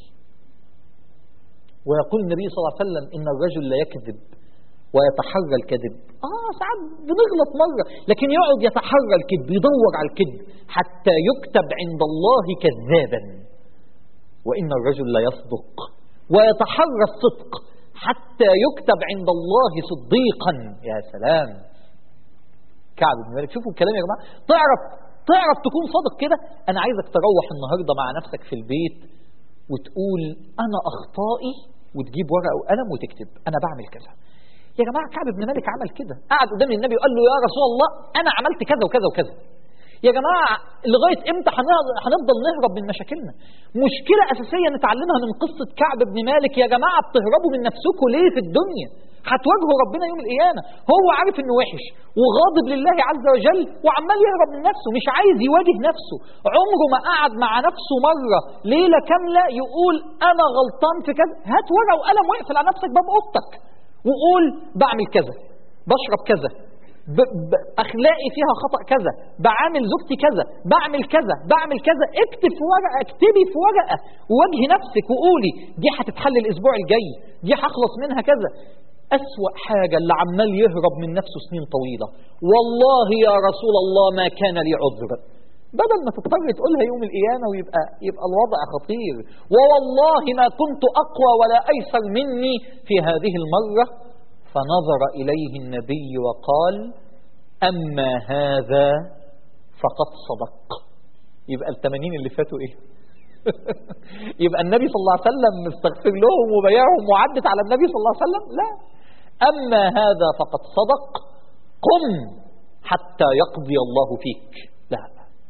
ويقول النبي صلى الله عليه وسلم ان الرجل لا يكذب ويتحرى الكذب اه ساعات بنغلط مره لكن يقعد يتحرى الكذب يدور على الكذب حتى يكتب عند الله كذابا وان الرجل لا يصدق ويتحرى الصدق حتى يكتب عند الله صديقا يا سلام كعب بن مالك شوفوا الكلام يا جماعه تعرف تعرف تكون صادق كده انا عايزك تروح النهارده مع نفسك في البيت وتقول انا اخطائي وتجيب ورقه وقلم وتكتب انا بعمل كذا يا جماعه كعب بن مالك عمل كده قعد قدام النبي وقال له يا رسول الله انا عملت كذا وكذا وكذا يا جماعه لغايه امتى هن- هنفضل نهرب من مشاكلنا مشكله اساسيه نتعلمها من قصه كعب بن مالك يا جماعه بتهربوا من نفسكم ليه في الدنيا هتواجهوا ربنا يوم القيامه هو عارف انه وحش وغاضب لله عز وجل وعمال يهرب من نفسه مش عايز يواجه نفسه عمره ما قعد مع نفسه مره ليله كامله يقول انا غلطان في كذا هات ورقه وقلم واقفل على نفسك باب اوضتك وقول بعمل كذا بشرب كذا ب... ب... اخلاقي فيها خطا كذا بعامل زوجتي كذا بعمل كذا بعمل كذا اكتب في ورقه اكتبي في ورقه وواجهي نفسك وقولي دي هتتحل الاسبوع الجاي دي هخلص منها كذا أسوأ حاجة اللي عمال يهرب من نفسه سنين طويلة والله يا رسول الله ما كان لي عذر بدل ما تضطر تقولها يوم القيامة ويبقى يبقى الوضع خطير ووالله ما كنت أقوى ولا أيسر مني في هذه المرة فنظر إليه النبي وقال أما هذا فقد صدق يبقى الثمانين اللي فاتوا إيه يبقى النبي صلى الله عليه وسلم مستغفر لهم وبيعهم وعدت على النبي صلى الله عليه وسلم لا أما هذا فقد صدق قم حتى يقضي الله فيك لا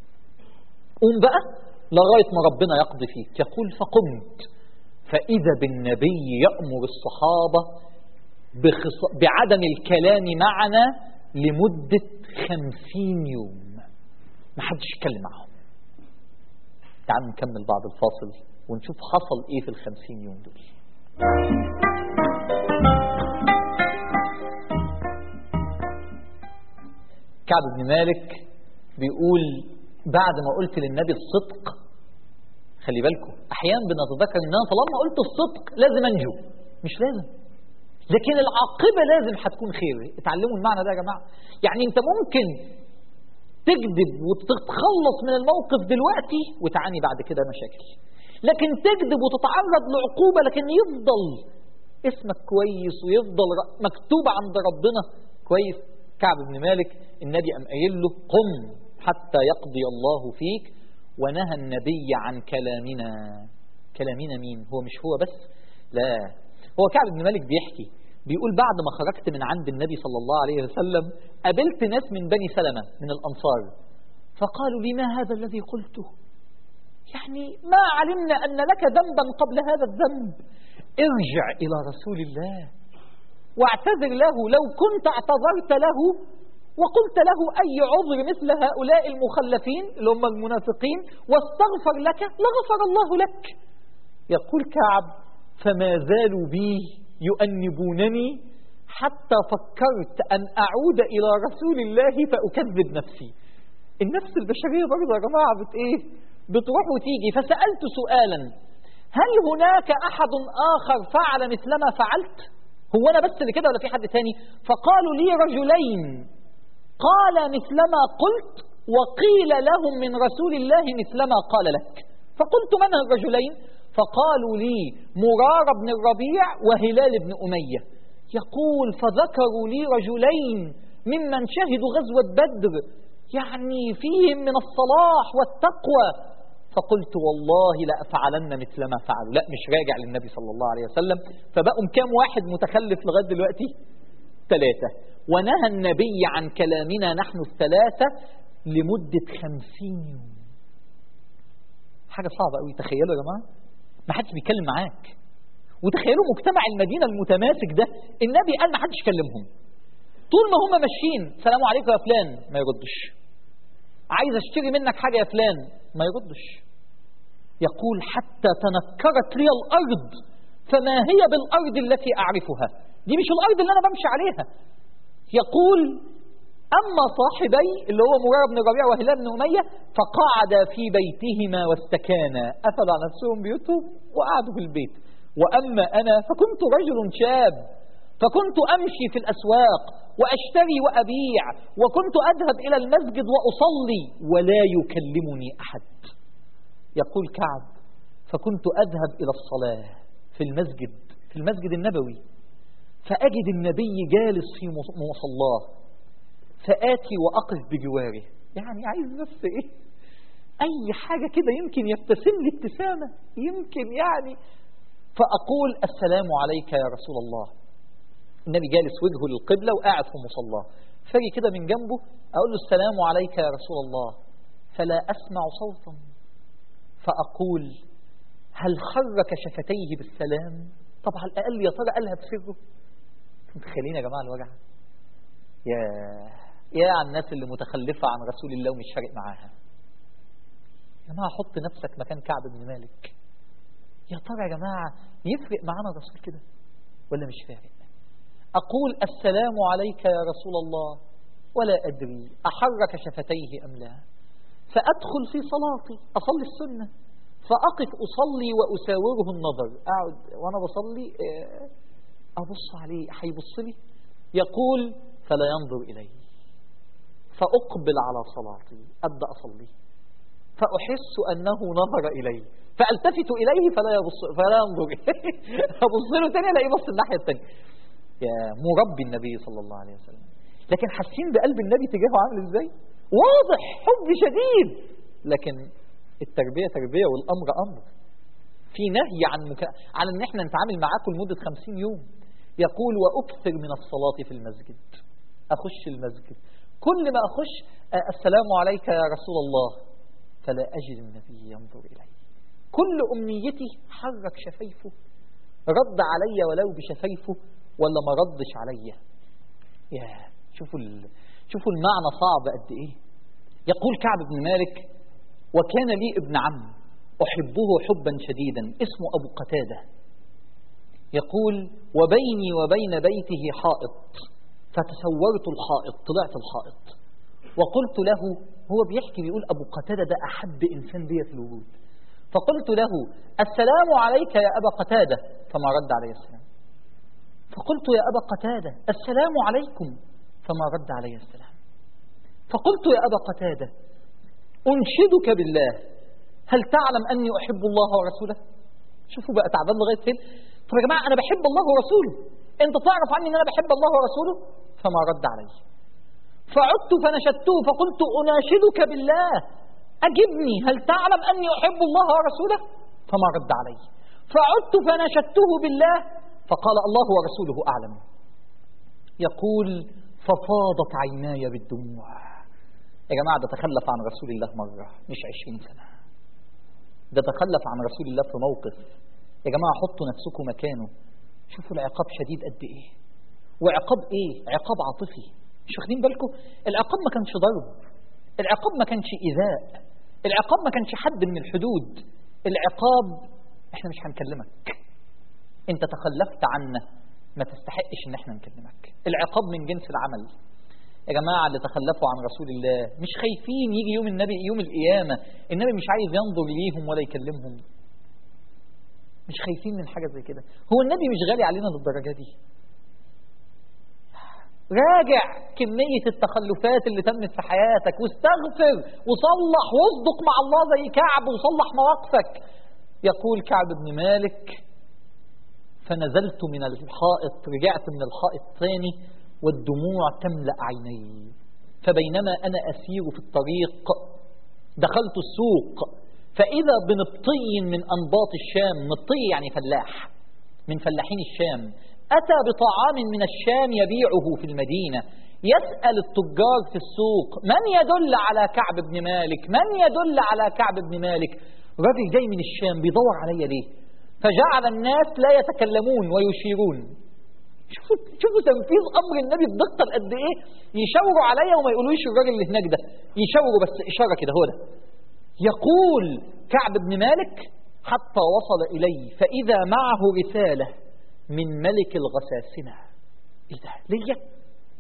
قوم بقى لغاية ما ربنا يقضي فيك يقول فقمت فإذا بالنبي يأمر الصحابة بخص... بعدم الكلام معنا لمدة خمسين يوم ما حدش يتكلم معهم تعالوا نكمل بعد الفاصل ونشوف حصل ايه في الخمسين يوم دول كعب بن مالك بيقول بعد ما قلت للنبي الصدق خلي بالكم احيانا بنتذكر ان انا طالما قلت الصدق لازم انجو مش لازم لكن العاقبه لازم هتكون خير اتعلموا المعنى ده يا جماعه يعني انت ممكن تكذب وتتخلص من الموقف دلوقتي وتعاني بعد كده مشاكل لكن تكذب وتتعرض لعقوبه لكن يفضل اسمك كويس ويفضل ر- مكتوب عند ربنا كويس كعب بن مالك النبي قام قايل له قم حتى يقضي الله فيك ونهى النبي عن كلامنا كلامنا مين هو مش هو بس لا هو كعب بن مالك بيحكي بيقول بعد ما خرجت من عند النبي صلى الله عليه وسلم قابلت ناس من بني سلمة من الأنصار فقالوا لي ما هذا الذي قلته يعني ما علمنا أن لك ذنبا قبل هذا الذنب ارجع إلى رسول الله واعتذر له لو كنت اعتذرت له وقلت له أي عذر مثل هؤلاء المخلفين اللي هم المنافقين واستغفر لك لغفر الله لك يقول كعب فما زالوا بي يؤنبونني حتى فكرت أن أعود إلى رسول الله فأكذب نفسي النفس البشرية برضه يا جماعة بت إيه بتروح وتيجي فسألت سؤالا هل هناك أحد آخر فعل مثلما فعلت هو أنا بس اللي كده ولا في حد تاني فقالوا لي رجلين قال مثلما قلت وقيل لهم من رسول الله مثلما قال لك فقلت من الرجلين فقالوا لي مرار بن الربيع وهلال بن أمية يقول فذكروا لي رجلين ممن شهدوا غزوة بدر يعني فيهم من الصلاح والتقوى فقلت والله لأفعلن مثل ما فعلوا لا مش راجع للنبي صلى الله عليه وسلم فبقوا كام واحد متخلف لغاية دلوقتي ثلاثة ونهى النبي عن كلامنا نحن الثلاثة لمدة خمسين يوم حاجة صعبة قوي تخيلوا يا جماعة ما حدش بيتكلم معاك وتخيلوا مجتمع المدينة المتماسك ده النبي قال ما حدش يكلمهم طول ما هم ماشيين سلام عليكم يا فلان ما يردش عايز اشتري منك حاجة يا فلان ما يردش يقول حتى تنكرت لي الأرض فما هي بالأرض التي أعرفها دي مش الأرض اللي أنا بمشي عليها يقول أما صاحبي اللي هو مرارة بن ربيع وهلال بن أمية فقعدا في بيتهما واستكانا قفلوا على نفسهم بيوتهم وقعدوا في البيت وأما أنا فكنت رجل شاب فكنت أمشي في الأسواق وأشتري وأبيع وكنت أذهب إلى المسجد وأصلي ولا يكلمني أحد يقول كعب فكنت أذهب إلى الصلاة في المسجد في المسجد النبوي فأجد النبي جالس في مصلاه فآتي وأقف بجواره يعني عايز بس إيه أي حاجة كده يمكن يبتسم لي ابتسامة يمكن يعني فأقول السلام عليك يا رسول الله النبي جالس وجهه للقبلة وقاعد في مصلاه فاجي كده من جنبه أقول له السلام عليك يا رسول الله فلا أسمع صوتا فأقول هل حرك شفتيه بالسلام طب على الأقل يا ترى قالها بسره متخيلين يا جماعة الوجع يا يا على الناس اللي متخلفة عن رسول الله ومش فارق معاها يا جماعة حط نفسك مكان كعب بن مالك يا ترى يا جماعة يفرق معانا الرسول كده ولا مش فارق أقول السلام عليك يا رسول الله ولا أدري أحرك شفتيه أم لا فأدخل في صلاتي أصلي السنة فأقف أصلي وأساوره النظر أقعد وأنا بصلي أبص عليه هيبص لي يقول فلا ينظر إلي فأقبل على صلاتي أبدأ أصلي فأحس أنه نظر إلي فألتفت إليه فلا يبص فلا ينظر أبص له تاني ألاقيه بص الناحية التانية يا مربي النبي صلى الله عليه وسلم لكن حاسين بقلب النبي تجاهه عامل ازاي واضح حب شديد لكن التربية تربية والأمر أمر في نهي عن مك... عن ان احنا نتعامل معاكم لمدة خمسين يوم يقول وأكثر من الصلاة في المسجد أخش المسجد كل ما أخش السلام عليك يا رسول الله فلا أجد النبي ينظر إلي كل أمنيتي حرك شفيفه رد علي ولو بشفيفه ولا ما ردش عليا يا شوفوا ال... شوفوا المعنى صعب قد ايه يقول كعب بن مالك وكان لي ابن عم احبه حبا شديدا اسمه ابو قتاده يقول وبيني وبين بيته حائط فتسورت الحائط طلعت الحائط وقلت له هو بيحكي بيقول ابو قتاده ده احب انسان بي في الوجود فقلت له السلام عليك يا ابا قتاده فما رد علي السلام فقلت يا أبا قتادة السلام عليكم فما رد علي السلام فقلت يا أبا قتادة أنشدك بالله هل تعلم أني أحب الله ورسوله شوفوا بقى تعبان لغاية فين طب يا جماعة أنا بحب الله ورسوله أنت تعرف عني أن أنا بحب الله ورسوله فما رد علي فعدت فنشدته فقلت أناشدك بالله أجبني هل تعلم أني أحب الله ورسوله فما رد علي فعدت فنشدته بالله فقال الله ورسوله أعلم يقول ففاضت عيناي بالدموع يا جماعة ده تخلف عن رسول الله مرة مش عشرين سنة ده تخلف عن رسول الله في موقف يا جماعة حطوا نفسكم مكانه شوفوا العقاب شديد قد ايه وعقاب ايه عقاب عاطفي مش واخدين بالكم العقاب ما كانش ضرب العقاب ما كانش إيذاء العقاب ما كانش حد من الحدود العقاب احنا مش هنكلمك انت تخلفت عنا ما تستحقش ان احنا نكلمك العقاب من جنس العمل يا جماعة اللي تخلفوا عن رسول الله مش خايفين يجي يوم النبي يوم القيامة النبي مش عايز ينظر ليهم ولا يكلمهم مش خايفين من حاجة زي كده هو النبي مش غالي علينا للدرجة دي راجع كمية التخلفات اللي تمت في حياتك واستغفر وصلح واصدق مع الله زي كعب وصلح مواقفك يقول كعب بن مالك فنزلت من الحائط رجعت من الحائط ثاني والدموع تملأ عيني فبينما أنا أسير في الطريق دخلت السوق فإذا بنبطي من أنباط الشام نبطي يعني فلاح من فلاحين الشام أتى بطعام من الشام يبيعه في المدينة يسأل التجار في السوق من يدل على كعب بن مالك من يدل على كعب بن مالك راجل جاي من الشام بيدور عليا ليه فجعل الناس لا يتكلمون ويشيرون شوفوا شوفوا تنفيذ امر النبي بدقه قد ايه يشاوروا عليا وما يقولوش الراجل اللي هناك ده يشاوروا بس اشاره كده هو ده يقول كعب بن مالك حتى وصل الي فاذا معه رساله من ملك الغساسنه ايه ده ليا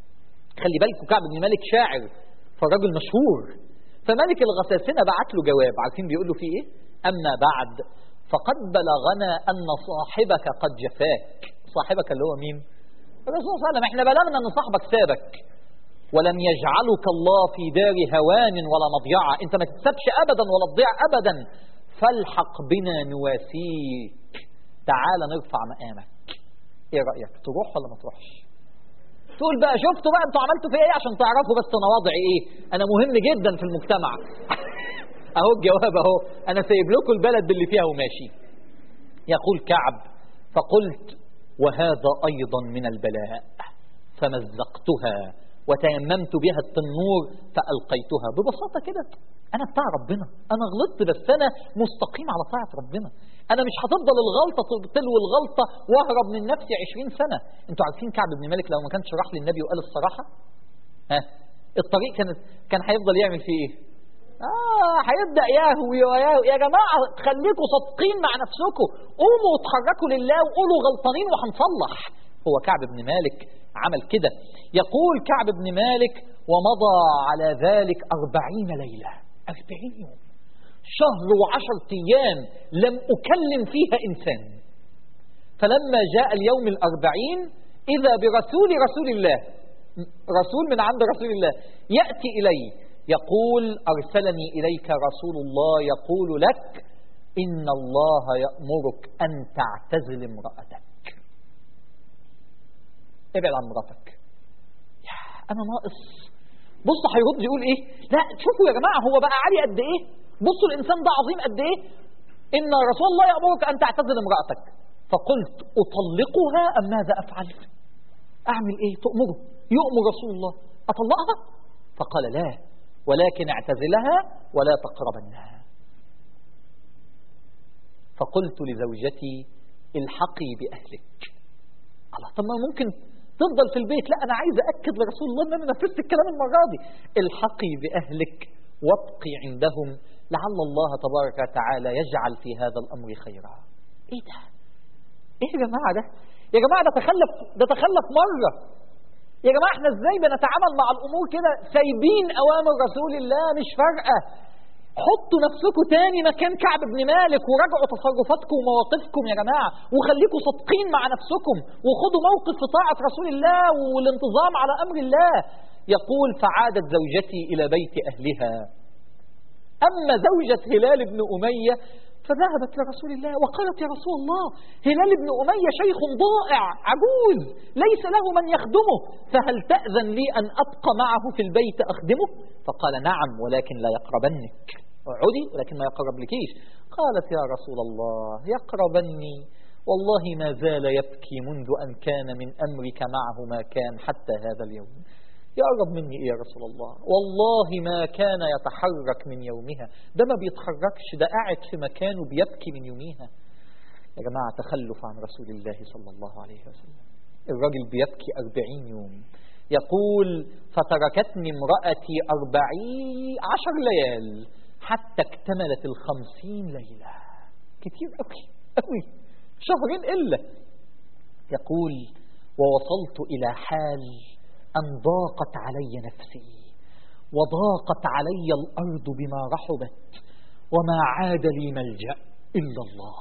خلي بالكم كعب بن مالك شاعر فالراجل مشهور فملك الغساسنة بعت له جواب عارفين بيقول له فيه ايه اما بعد فقد بلغنا ان صاحبك قد جفاك صاحبك اللي هو مين الرسول صلى الله عليه وسلم احنا بلغنا ان صاحبك سابك ولم يجعلك الله في دار هوان ولا مضيعة انت ما تتسبش ابدا ولا تضيع ابدا فالحق بنا نواسيك تعال نرفع مقامك ايه رأيك تروح ولا ما تروحش تقول بقى شفتوا بقى انتوا عملتوا فيا ايه عشان تعرفوا بس انا وضعي ايه انا مهم جدا في المجتمع اهو الجواب اهو انا سايب لكم البلد باللي فيها وماشي يقول كعب فقلت وهذا ايضا من البلاء فمزقتها وتيممت بها التنور فألقيتها ببساطة كده أنا بتاع ربنا أنا غلطت بس أنا مستقيم على طاعة ربنا أنا مش هتفضل الغلطة تلو الغلطة وأهرب من نفسي عشرين سنة أنتوا عارفين كعب بن مالك لو ما كانش راح للنبي وقال الصراحة ها الطريق كان كان هيفضل يعمل فيه إيه؟ آه هيبدأ يهوي ويهوي يا جماعة خليكم صادقين مع نفسكم قوموا واتحركوا لله وقولوا غلطانين وهنصلح هو كعب بن مالك عمل كده يقول كعب بن مالك ومضى على ذلك أربعين ليلة أربعين يوم شهر وعشر أيام لم أكلم فيها إنسان فلما جاء اليوم الأربعين إذا برسول رسول الله رسول من عند رسول الله يأتي إلي يقول أرسلني إليك رسول الله يقول لك إن الله يأمرك أن تعتزل امرأتك ابعد عن مراتك يا انا ناقص بص هيرد يقول ايه لا شوفوا يا جماعه هو بقى عالي قد ايه بصوا الانسان ده عظيم قد ايه ان رسول الله يامرك ان تعتزل امراتك فقلت اطلقها ام ماذا افعل اعمل ايه تؤمره يؤمر رسول الله اطلقها فقال لا ولكن اعتزلها ولا تقربنها فقلت لزوجتي الحقي باهلك الله طب ما ممكن تفضل في البيت لا أنا عايز أكد لرسول الله أن أنا نفذت الكلام المرة دي الحقي بأهلك وابقي عندهم لعل الله تبارك وتعالى يجعل في هذا الأمر خيرا إيه ده إيه يا جماعة ده يا جماعة ده تخلف ده تخلف مرة يا جماعة احنا ازاي بنتعامل مع الأمور كده سايبين أوامر رسول الله مش فارقة حطوا نفسكم تاني مكان كعب بن مالك وراجعوا تصرفاتكم ومواقفكم يا جماعة وخليكم صادقين مع نفسكم وخدوا موقف في طاعة رسول الله والانتظام على أمر الله يقول فعادت زوجتي إلى بيت أهلها أما زوجة هلال بن أمية فذهبت لرسول الله وقالت يا رسول الله هلال بن أمية شيخ ضائع عجوز ليس له من يخدمه فهل تأذن لي أن أبقى معه في البيت أخدمه فقال نعم ولكن لا يقربنك اقعدي ولكن ما يقربلكيش قالت يا رسول الله يقربني والله ما زال يبكي منذ أن كان من أمرك معه ما كان حتى هذا اليوم يقرب مني إيه يا رسول الله والله ما كان يتحرك من يومها ده ما بيتحركش ده قاعد في مكانه بيبكي من يوميها يا جماعة تخلف عن رسول الله صلى الله عليه وسلم الراجل بيبكي أربعين يوم يقول فتركتني امرأتي أربعين عشر ليال حتى اكتملت الخمسين ليلة كتير قوي قوي شهرين إلا يقول ووصلت إلى حال أن ضاقت علي نفسي وضاقت علي الأرض بما رحبت وما عاد لي ملجأ إلا الله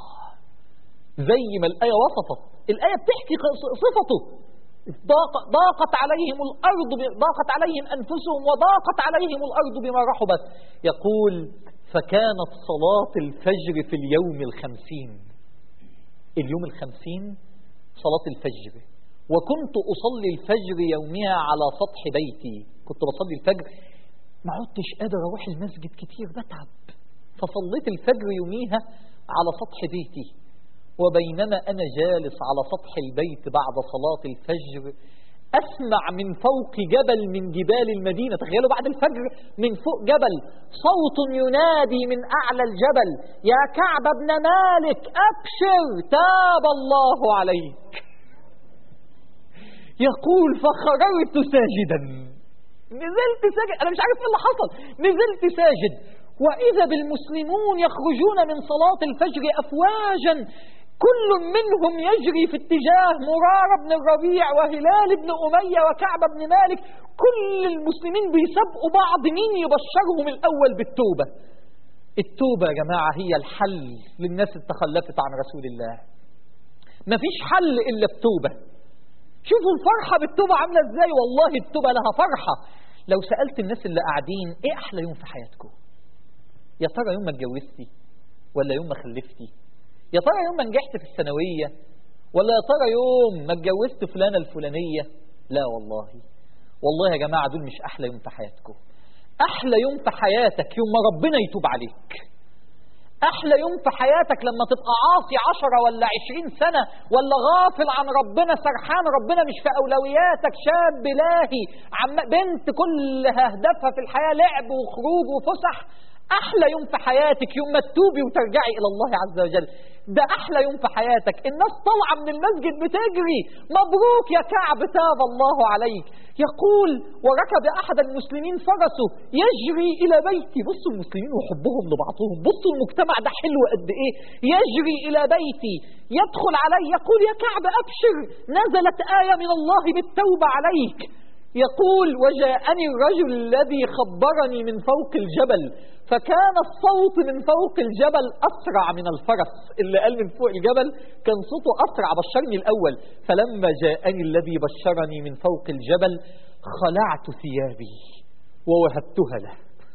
زي ما الآية وصفت الآية بتحكي صفته ضاق ضاقت عليهم الأرض ضاقت عليهم أنفسهم وضاقت عليهم الأرض بما رحبت يقول فكانت صلاة الفجر في اليوم الخمسين اليوم الخمسين صلاة الفجر وكنت أصلي الفجر يومها على سطح بيتي كنت بصلي الفجر ما عدتش قادر أروح المسجد كتير بتعب فصليت الفجر يوميها على سطح بيتي وبينما أنا جالس على سطح البيت بعد صلاة الفجر أسمع من فوق جبل من جبال المدينة تخيلوا بعد الفجر من فوق جبل صوت ينادي من أعلى الجبل يا كعب بن مالك أبشر تاب الله عليك يقول فخررت ساجدا نزلت ساجد أنا مش عارف إيه اللي حصل نزلت ساجد وإذا بالمسلمون يخرجون من صلاة الفجر أفواجا كل منهم يجري في اتجاه مرارة بن الربيع وهلال بن أمية وكعب بن مالك كل المسلمين بيسبقوا بعض مين يبشرهم الأول بالتوبة التوبة يا جماعة هي الحل للناس اللي تخلفت عن رسول الله مفيش حل إلا بتوبة شوفوا الفرحة بالتوبة عاملة ازاي والله التوبة لها فرحة لو سألت الناس اللي قاعدين ايه أحلى يوم في حياتكم يا ترى يوم ما اتجوزتي ولا يوم ما خلفتي يا ترى يوم ما نجحت في الثانوية ولا يا ترى يوم ما اتجوزت فلانة الفلانية لا والله والله يا جماعة دول مش أحلى يوم في حياتكم أحلى يوم في حياتك يوم ما ربنا يتوب عليك أحلى يوم في حياتك لما تبقى عاصي عشرة ولا عشرين سنة ولا غافل عن ربنا سرحان ربنا مش في أولوياتك شاب لاهي عم بنت كل هدفها في الحياة لعب وخروج وفسح أحلى يوم في حياتك يوم ما تتوبي وترجعي إلى الله عز وجل ده أحلى يوم في حياتك الناس طالعة من المسجد بتجري مبروك يا كعب تاب الله عليك يقول وركب أحد المسلمين فرسه يجري إلى بيتي بصوا المسلمين وحبهم لبعضهم بصوا المجتمع ده حلو قد إيه يجري إلى بيتي يدخل علي يقول يا كعب أبشر نزلت آية من الله بالتوبة عليك يقول وجاءني الرجل الذي خبرني من فوق الجبل فكان الصوت من فوق الجبل أسرع من الفرس اللي قال من فوق الجبل كان صوته أسرع بشرني الأول فلما جاءني الذي بشرني من فوق الجبل خلعت ثيابي ووهبتها له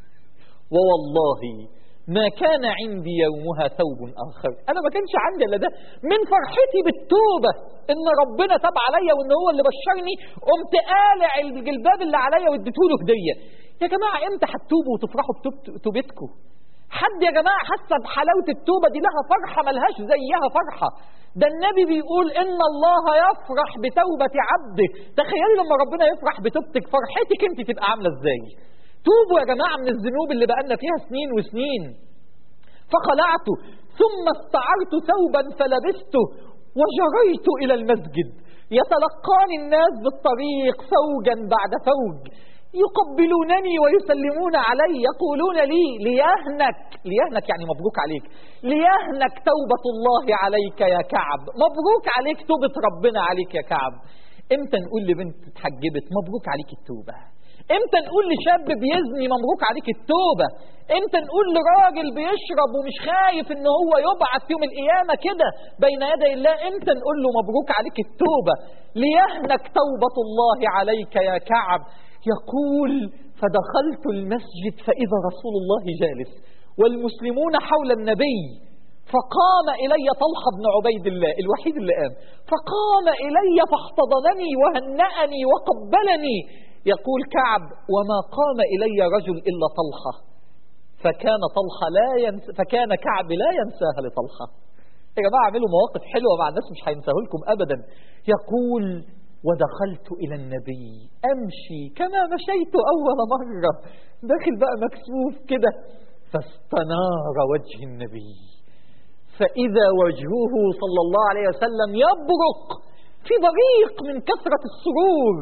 ووالله ما كان عندي يومها ثوب آخر أنا ما كانش عندي إلا ده من فرحتي بالتوبة إن ربنا تاب عليا وإن هو اللي بشرني قمت قالع الجلباب اللي عليا واديته له هدية يا جماعة إمتى هتتوبوا وتفرحوا بتوبتكم حد يا جماعة حاسة بحلاوة التوبة دي لها فرحة ملهاش زيها فرحة ده النبي بيقول إن الله يفرح بتوبة عبده تخيلوا لما ربنا يفرح بتوبتك فرحتك أنت تبقى عاملة إزاي توبوا يا جماعة من الذنوب اللي بقالنا فيها سنين وسنين فخلعت ثم استعرت ثوبا فلبسته وجريت إلى المسجد يتلقاني الناس بالطريق فوجا بعد فوج يقبلونني ويسلمون علي يقولون لي ليهنك ليهنك يعني مبروك عليك ليهنك توبة الله عليك يا كعب مبروك عليك توبة ربنا عليك يا كعب امتى نقول لبنت اتحجبت مبروك عليك التوبة امتى نقول لشاب بيزني مبروك عليك التوبة امتى نقول لراجل بيشرب ومش خايف ان هو يبعث يوم القيامة كده بين يدي الله امتى نقول له مبروك عليك التوبة ليهنك توبة الله عليك يا كعب يقول فدخلت المسجد فإذا رسول الله جالس والمسلمون حول النبي فقام إلي طلحة بن عبيد الله الوحيد اللي قام فقام إلي فاحتضنني وهنأني وقبلني يقول كعب وما قام إلي رجل إلا طلحة فكان طلحة لا ينس فكان كعب لا ينساها لطلحة يا جماعة اعملوا مواقف حلوة مع الناس مش هينساه لكم أبدا يقول ودخلت إلى النبي أمشي كما مشيت أول مرة داخل بقى مكسوف كده فاستنار وجه النبي فإذا وجهه صلى الله عليه وسلم يبرق في بريق من كثرة السرور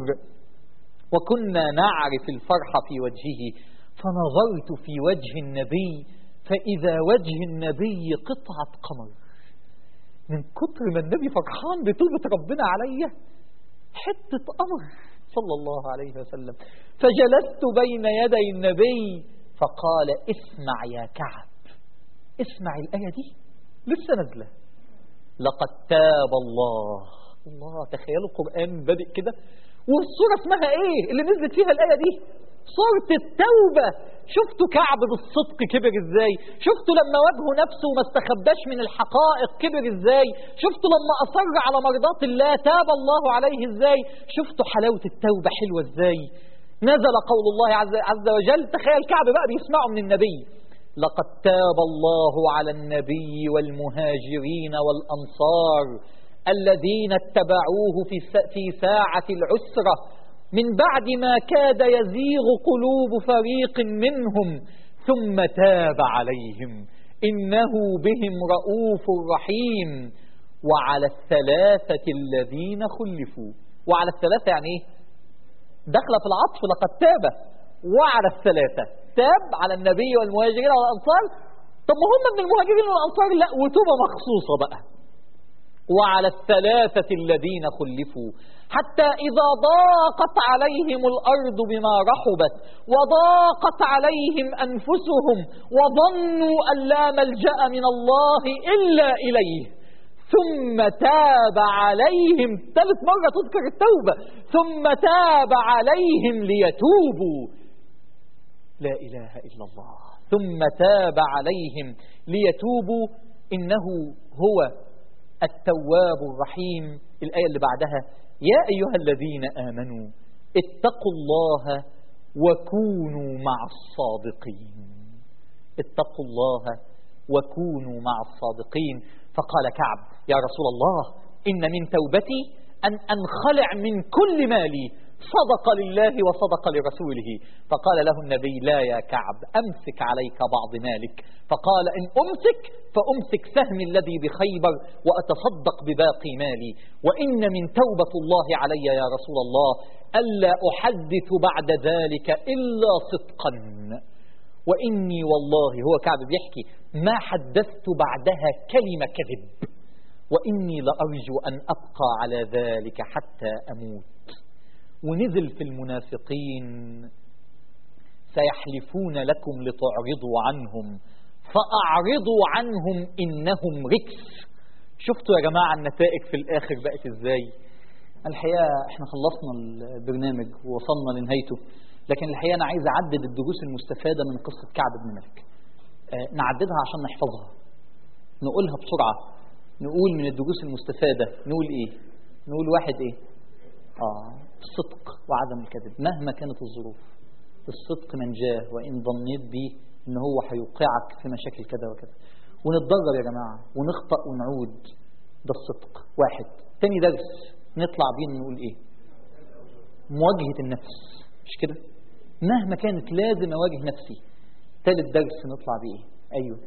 وكنا نعرف الفرح في وجهه فنظرت في وجه النبي فإذا وجه النبي قطعة قمر من كتر ما النبي فرحان بتوبة ربنا عليا حتة قمر صلى الله عليه وسلم فجلست بين يدي النبي فقال اسمع يا كعب اسمع الآية دي لسه نازلة لقد تاب الله الله تخيلوا القرآن بادئ كده والصورة اسمها ايه اللي نزلت فيها الآية دي صورة التوبة شفتوا كعب بالصدق كبر ازاي شفتوا لما واجهوا نفسه وما استخباش من الحقائق كبر ازاي شفتوا لما أصر على مرضات الله تاب الله عليه ازاي شفتوا حلاوة التوبة حلوة ازاي نزل قول الله عز, عز وجل تخيل كعب بقى بيسمعه من النبي لقد تاب الله على النبي والمهاجرين والأنصار الذين اتبعوه في في ساعة العسرة من بعد ما كاد يزيغ قلوب فريق منهم ثم تاب عليهم إنه بهم رؤوف رحيم وعلى الثلاثة الذين خلفوا وعلى الثلاثة يعني ايه دخل في العطف لقد تاب وعلى الثلاثة تاب على النبي والمهاجرين والأنصار طب ما هم من المهاجرين والأنصار لا وتوبة مخصوصة بقى وعلى الثلاثة الذين خلفوا حتى إذا ضاقت عليهم الأرض بما رحبت وضاقت عليهم أنفسهم وظنوا أن لا ملجأ من الله إلا إليه ثم تاب عليهم ثالث مرة تذكر التوبة ثم تاب عليهم ليتوبوا لا إله إلا الله ثم تاب عليهم ليتوبوا إنه هو التواب الرحيم الآية اللي بعدها يا أيها الذين آمنوا اتقوا الله وكونوا مع الصادقين اتقوا الله وكونوا مع الصادقين فقال كعب يا رسول الله إن من توبتي أن أنخلع من كل مالي صدق لله وصدق لرسوله فقال له النبي لا يا كعب أمسك عليك بعض مالك فقال إن أمسك فأمسك سهمي الذي بخيبر وأتصدق بباقي مالي وإن من توبة الله علي يا رسول الله ألا أحدث بعد ذلك إلا صدقا وإني والله هو كعب بيحكي ما حدثت بعدها كلمة كذب وإني لأرجو أن أبقى على ذلك حتى أموت ونزل في المنافقين سيحلفون لكم لتعرضوا عنهم فأعرضوا عنهم إنهم ركس شفتوا يا جماعة النتائج في الآخر بقت إزاي الحقيقة احنا خلصنا البرنامج ووصلنا لنهايته لكن الحقيقة أنا عايز أعدد الدروس المستفادة من قصة كعب بن مالك آه نعددها عشان نحفظها نقولها بسرعة نقول من الدروس المستفادة نقول إيه نقول واحد إيه آه الصدق وعدم الكذب مهما كانت الظروف الصدق منجاه وإن ظنيت به إن هو هيوقعك في مشاكل كذا وكذا ونتدرب يا جماعة ونخطأ ونعود ده الصدق واحد تاني درس نطلع بيه نقول إيه مواجهة النفس مش كده مهما كانت لازم أواجه نفسي ثالث درس نطلع بيه إيه أيوه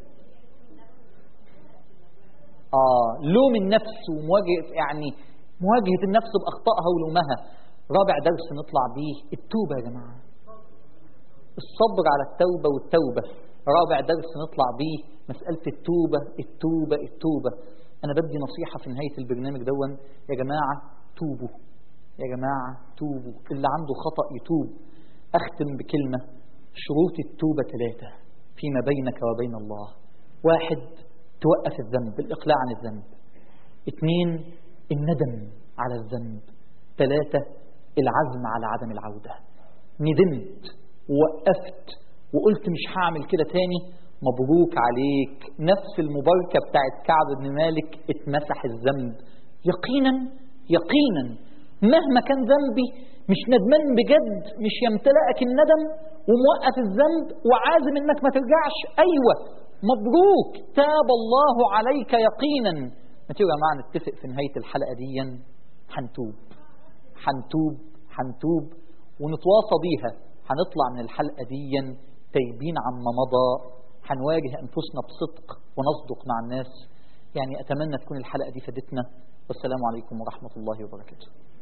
آه لوم النفس ومواجهة يعني مواجهة النفس بأخطائها ولومها رابع درس نطلع بيه التوبة يا جماعة الصبر على التوبة والتوبة رابع درس نطلع بيه مسألة التوبة التوبة التوبة أنا بدي نصيحة في نهاية البرنامج دون يا جماعة توبوا يا جماعة توبوا اللي عنده خطأ يتوب أختم بكلمة شروط التوبة ثلاثة فيما بينك وبين الله واحد توقف الذنب الإقلاع عن الذنب اثنين الندم على الذنب ثلاثة العزم على عدم العودة ندمت ووقفت وقلت مش هعمل كده تاني مبروك عليك نفس المباركة بتاعت كعب بن مالك اتمسح الذنب يقينا يقينا مهما كان ذنبي مش ندمان بجد مش يمتلئك الندم وموقف الذنب وعازم انك ما ترجعش ايوه مبروك تاب الله عليك يقينا ما تيجوا يا جماعه نتفق في نهايه الحلقه دي هنتوب هنتوب هنتوب ونتواصى بيها هنطلع من الحلقه دي تايبين عما مضى هنواجه انفسنا بصدق ونصدق مع الناس يعني اتمنى تكون الحلقه دي فادتنا والسلام عليكم ورحمه الله وبركاته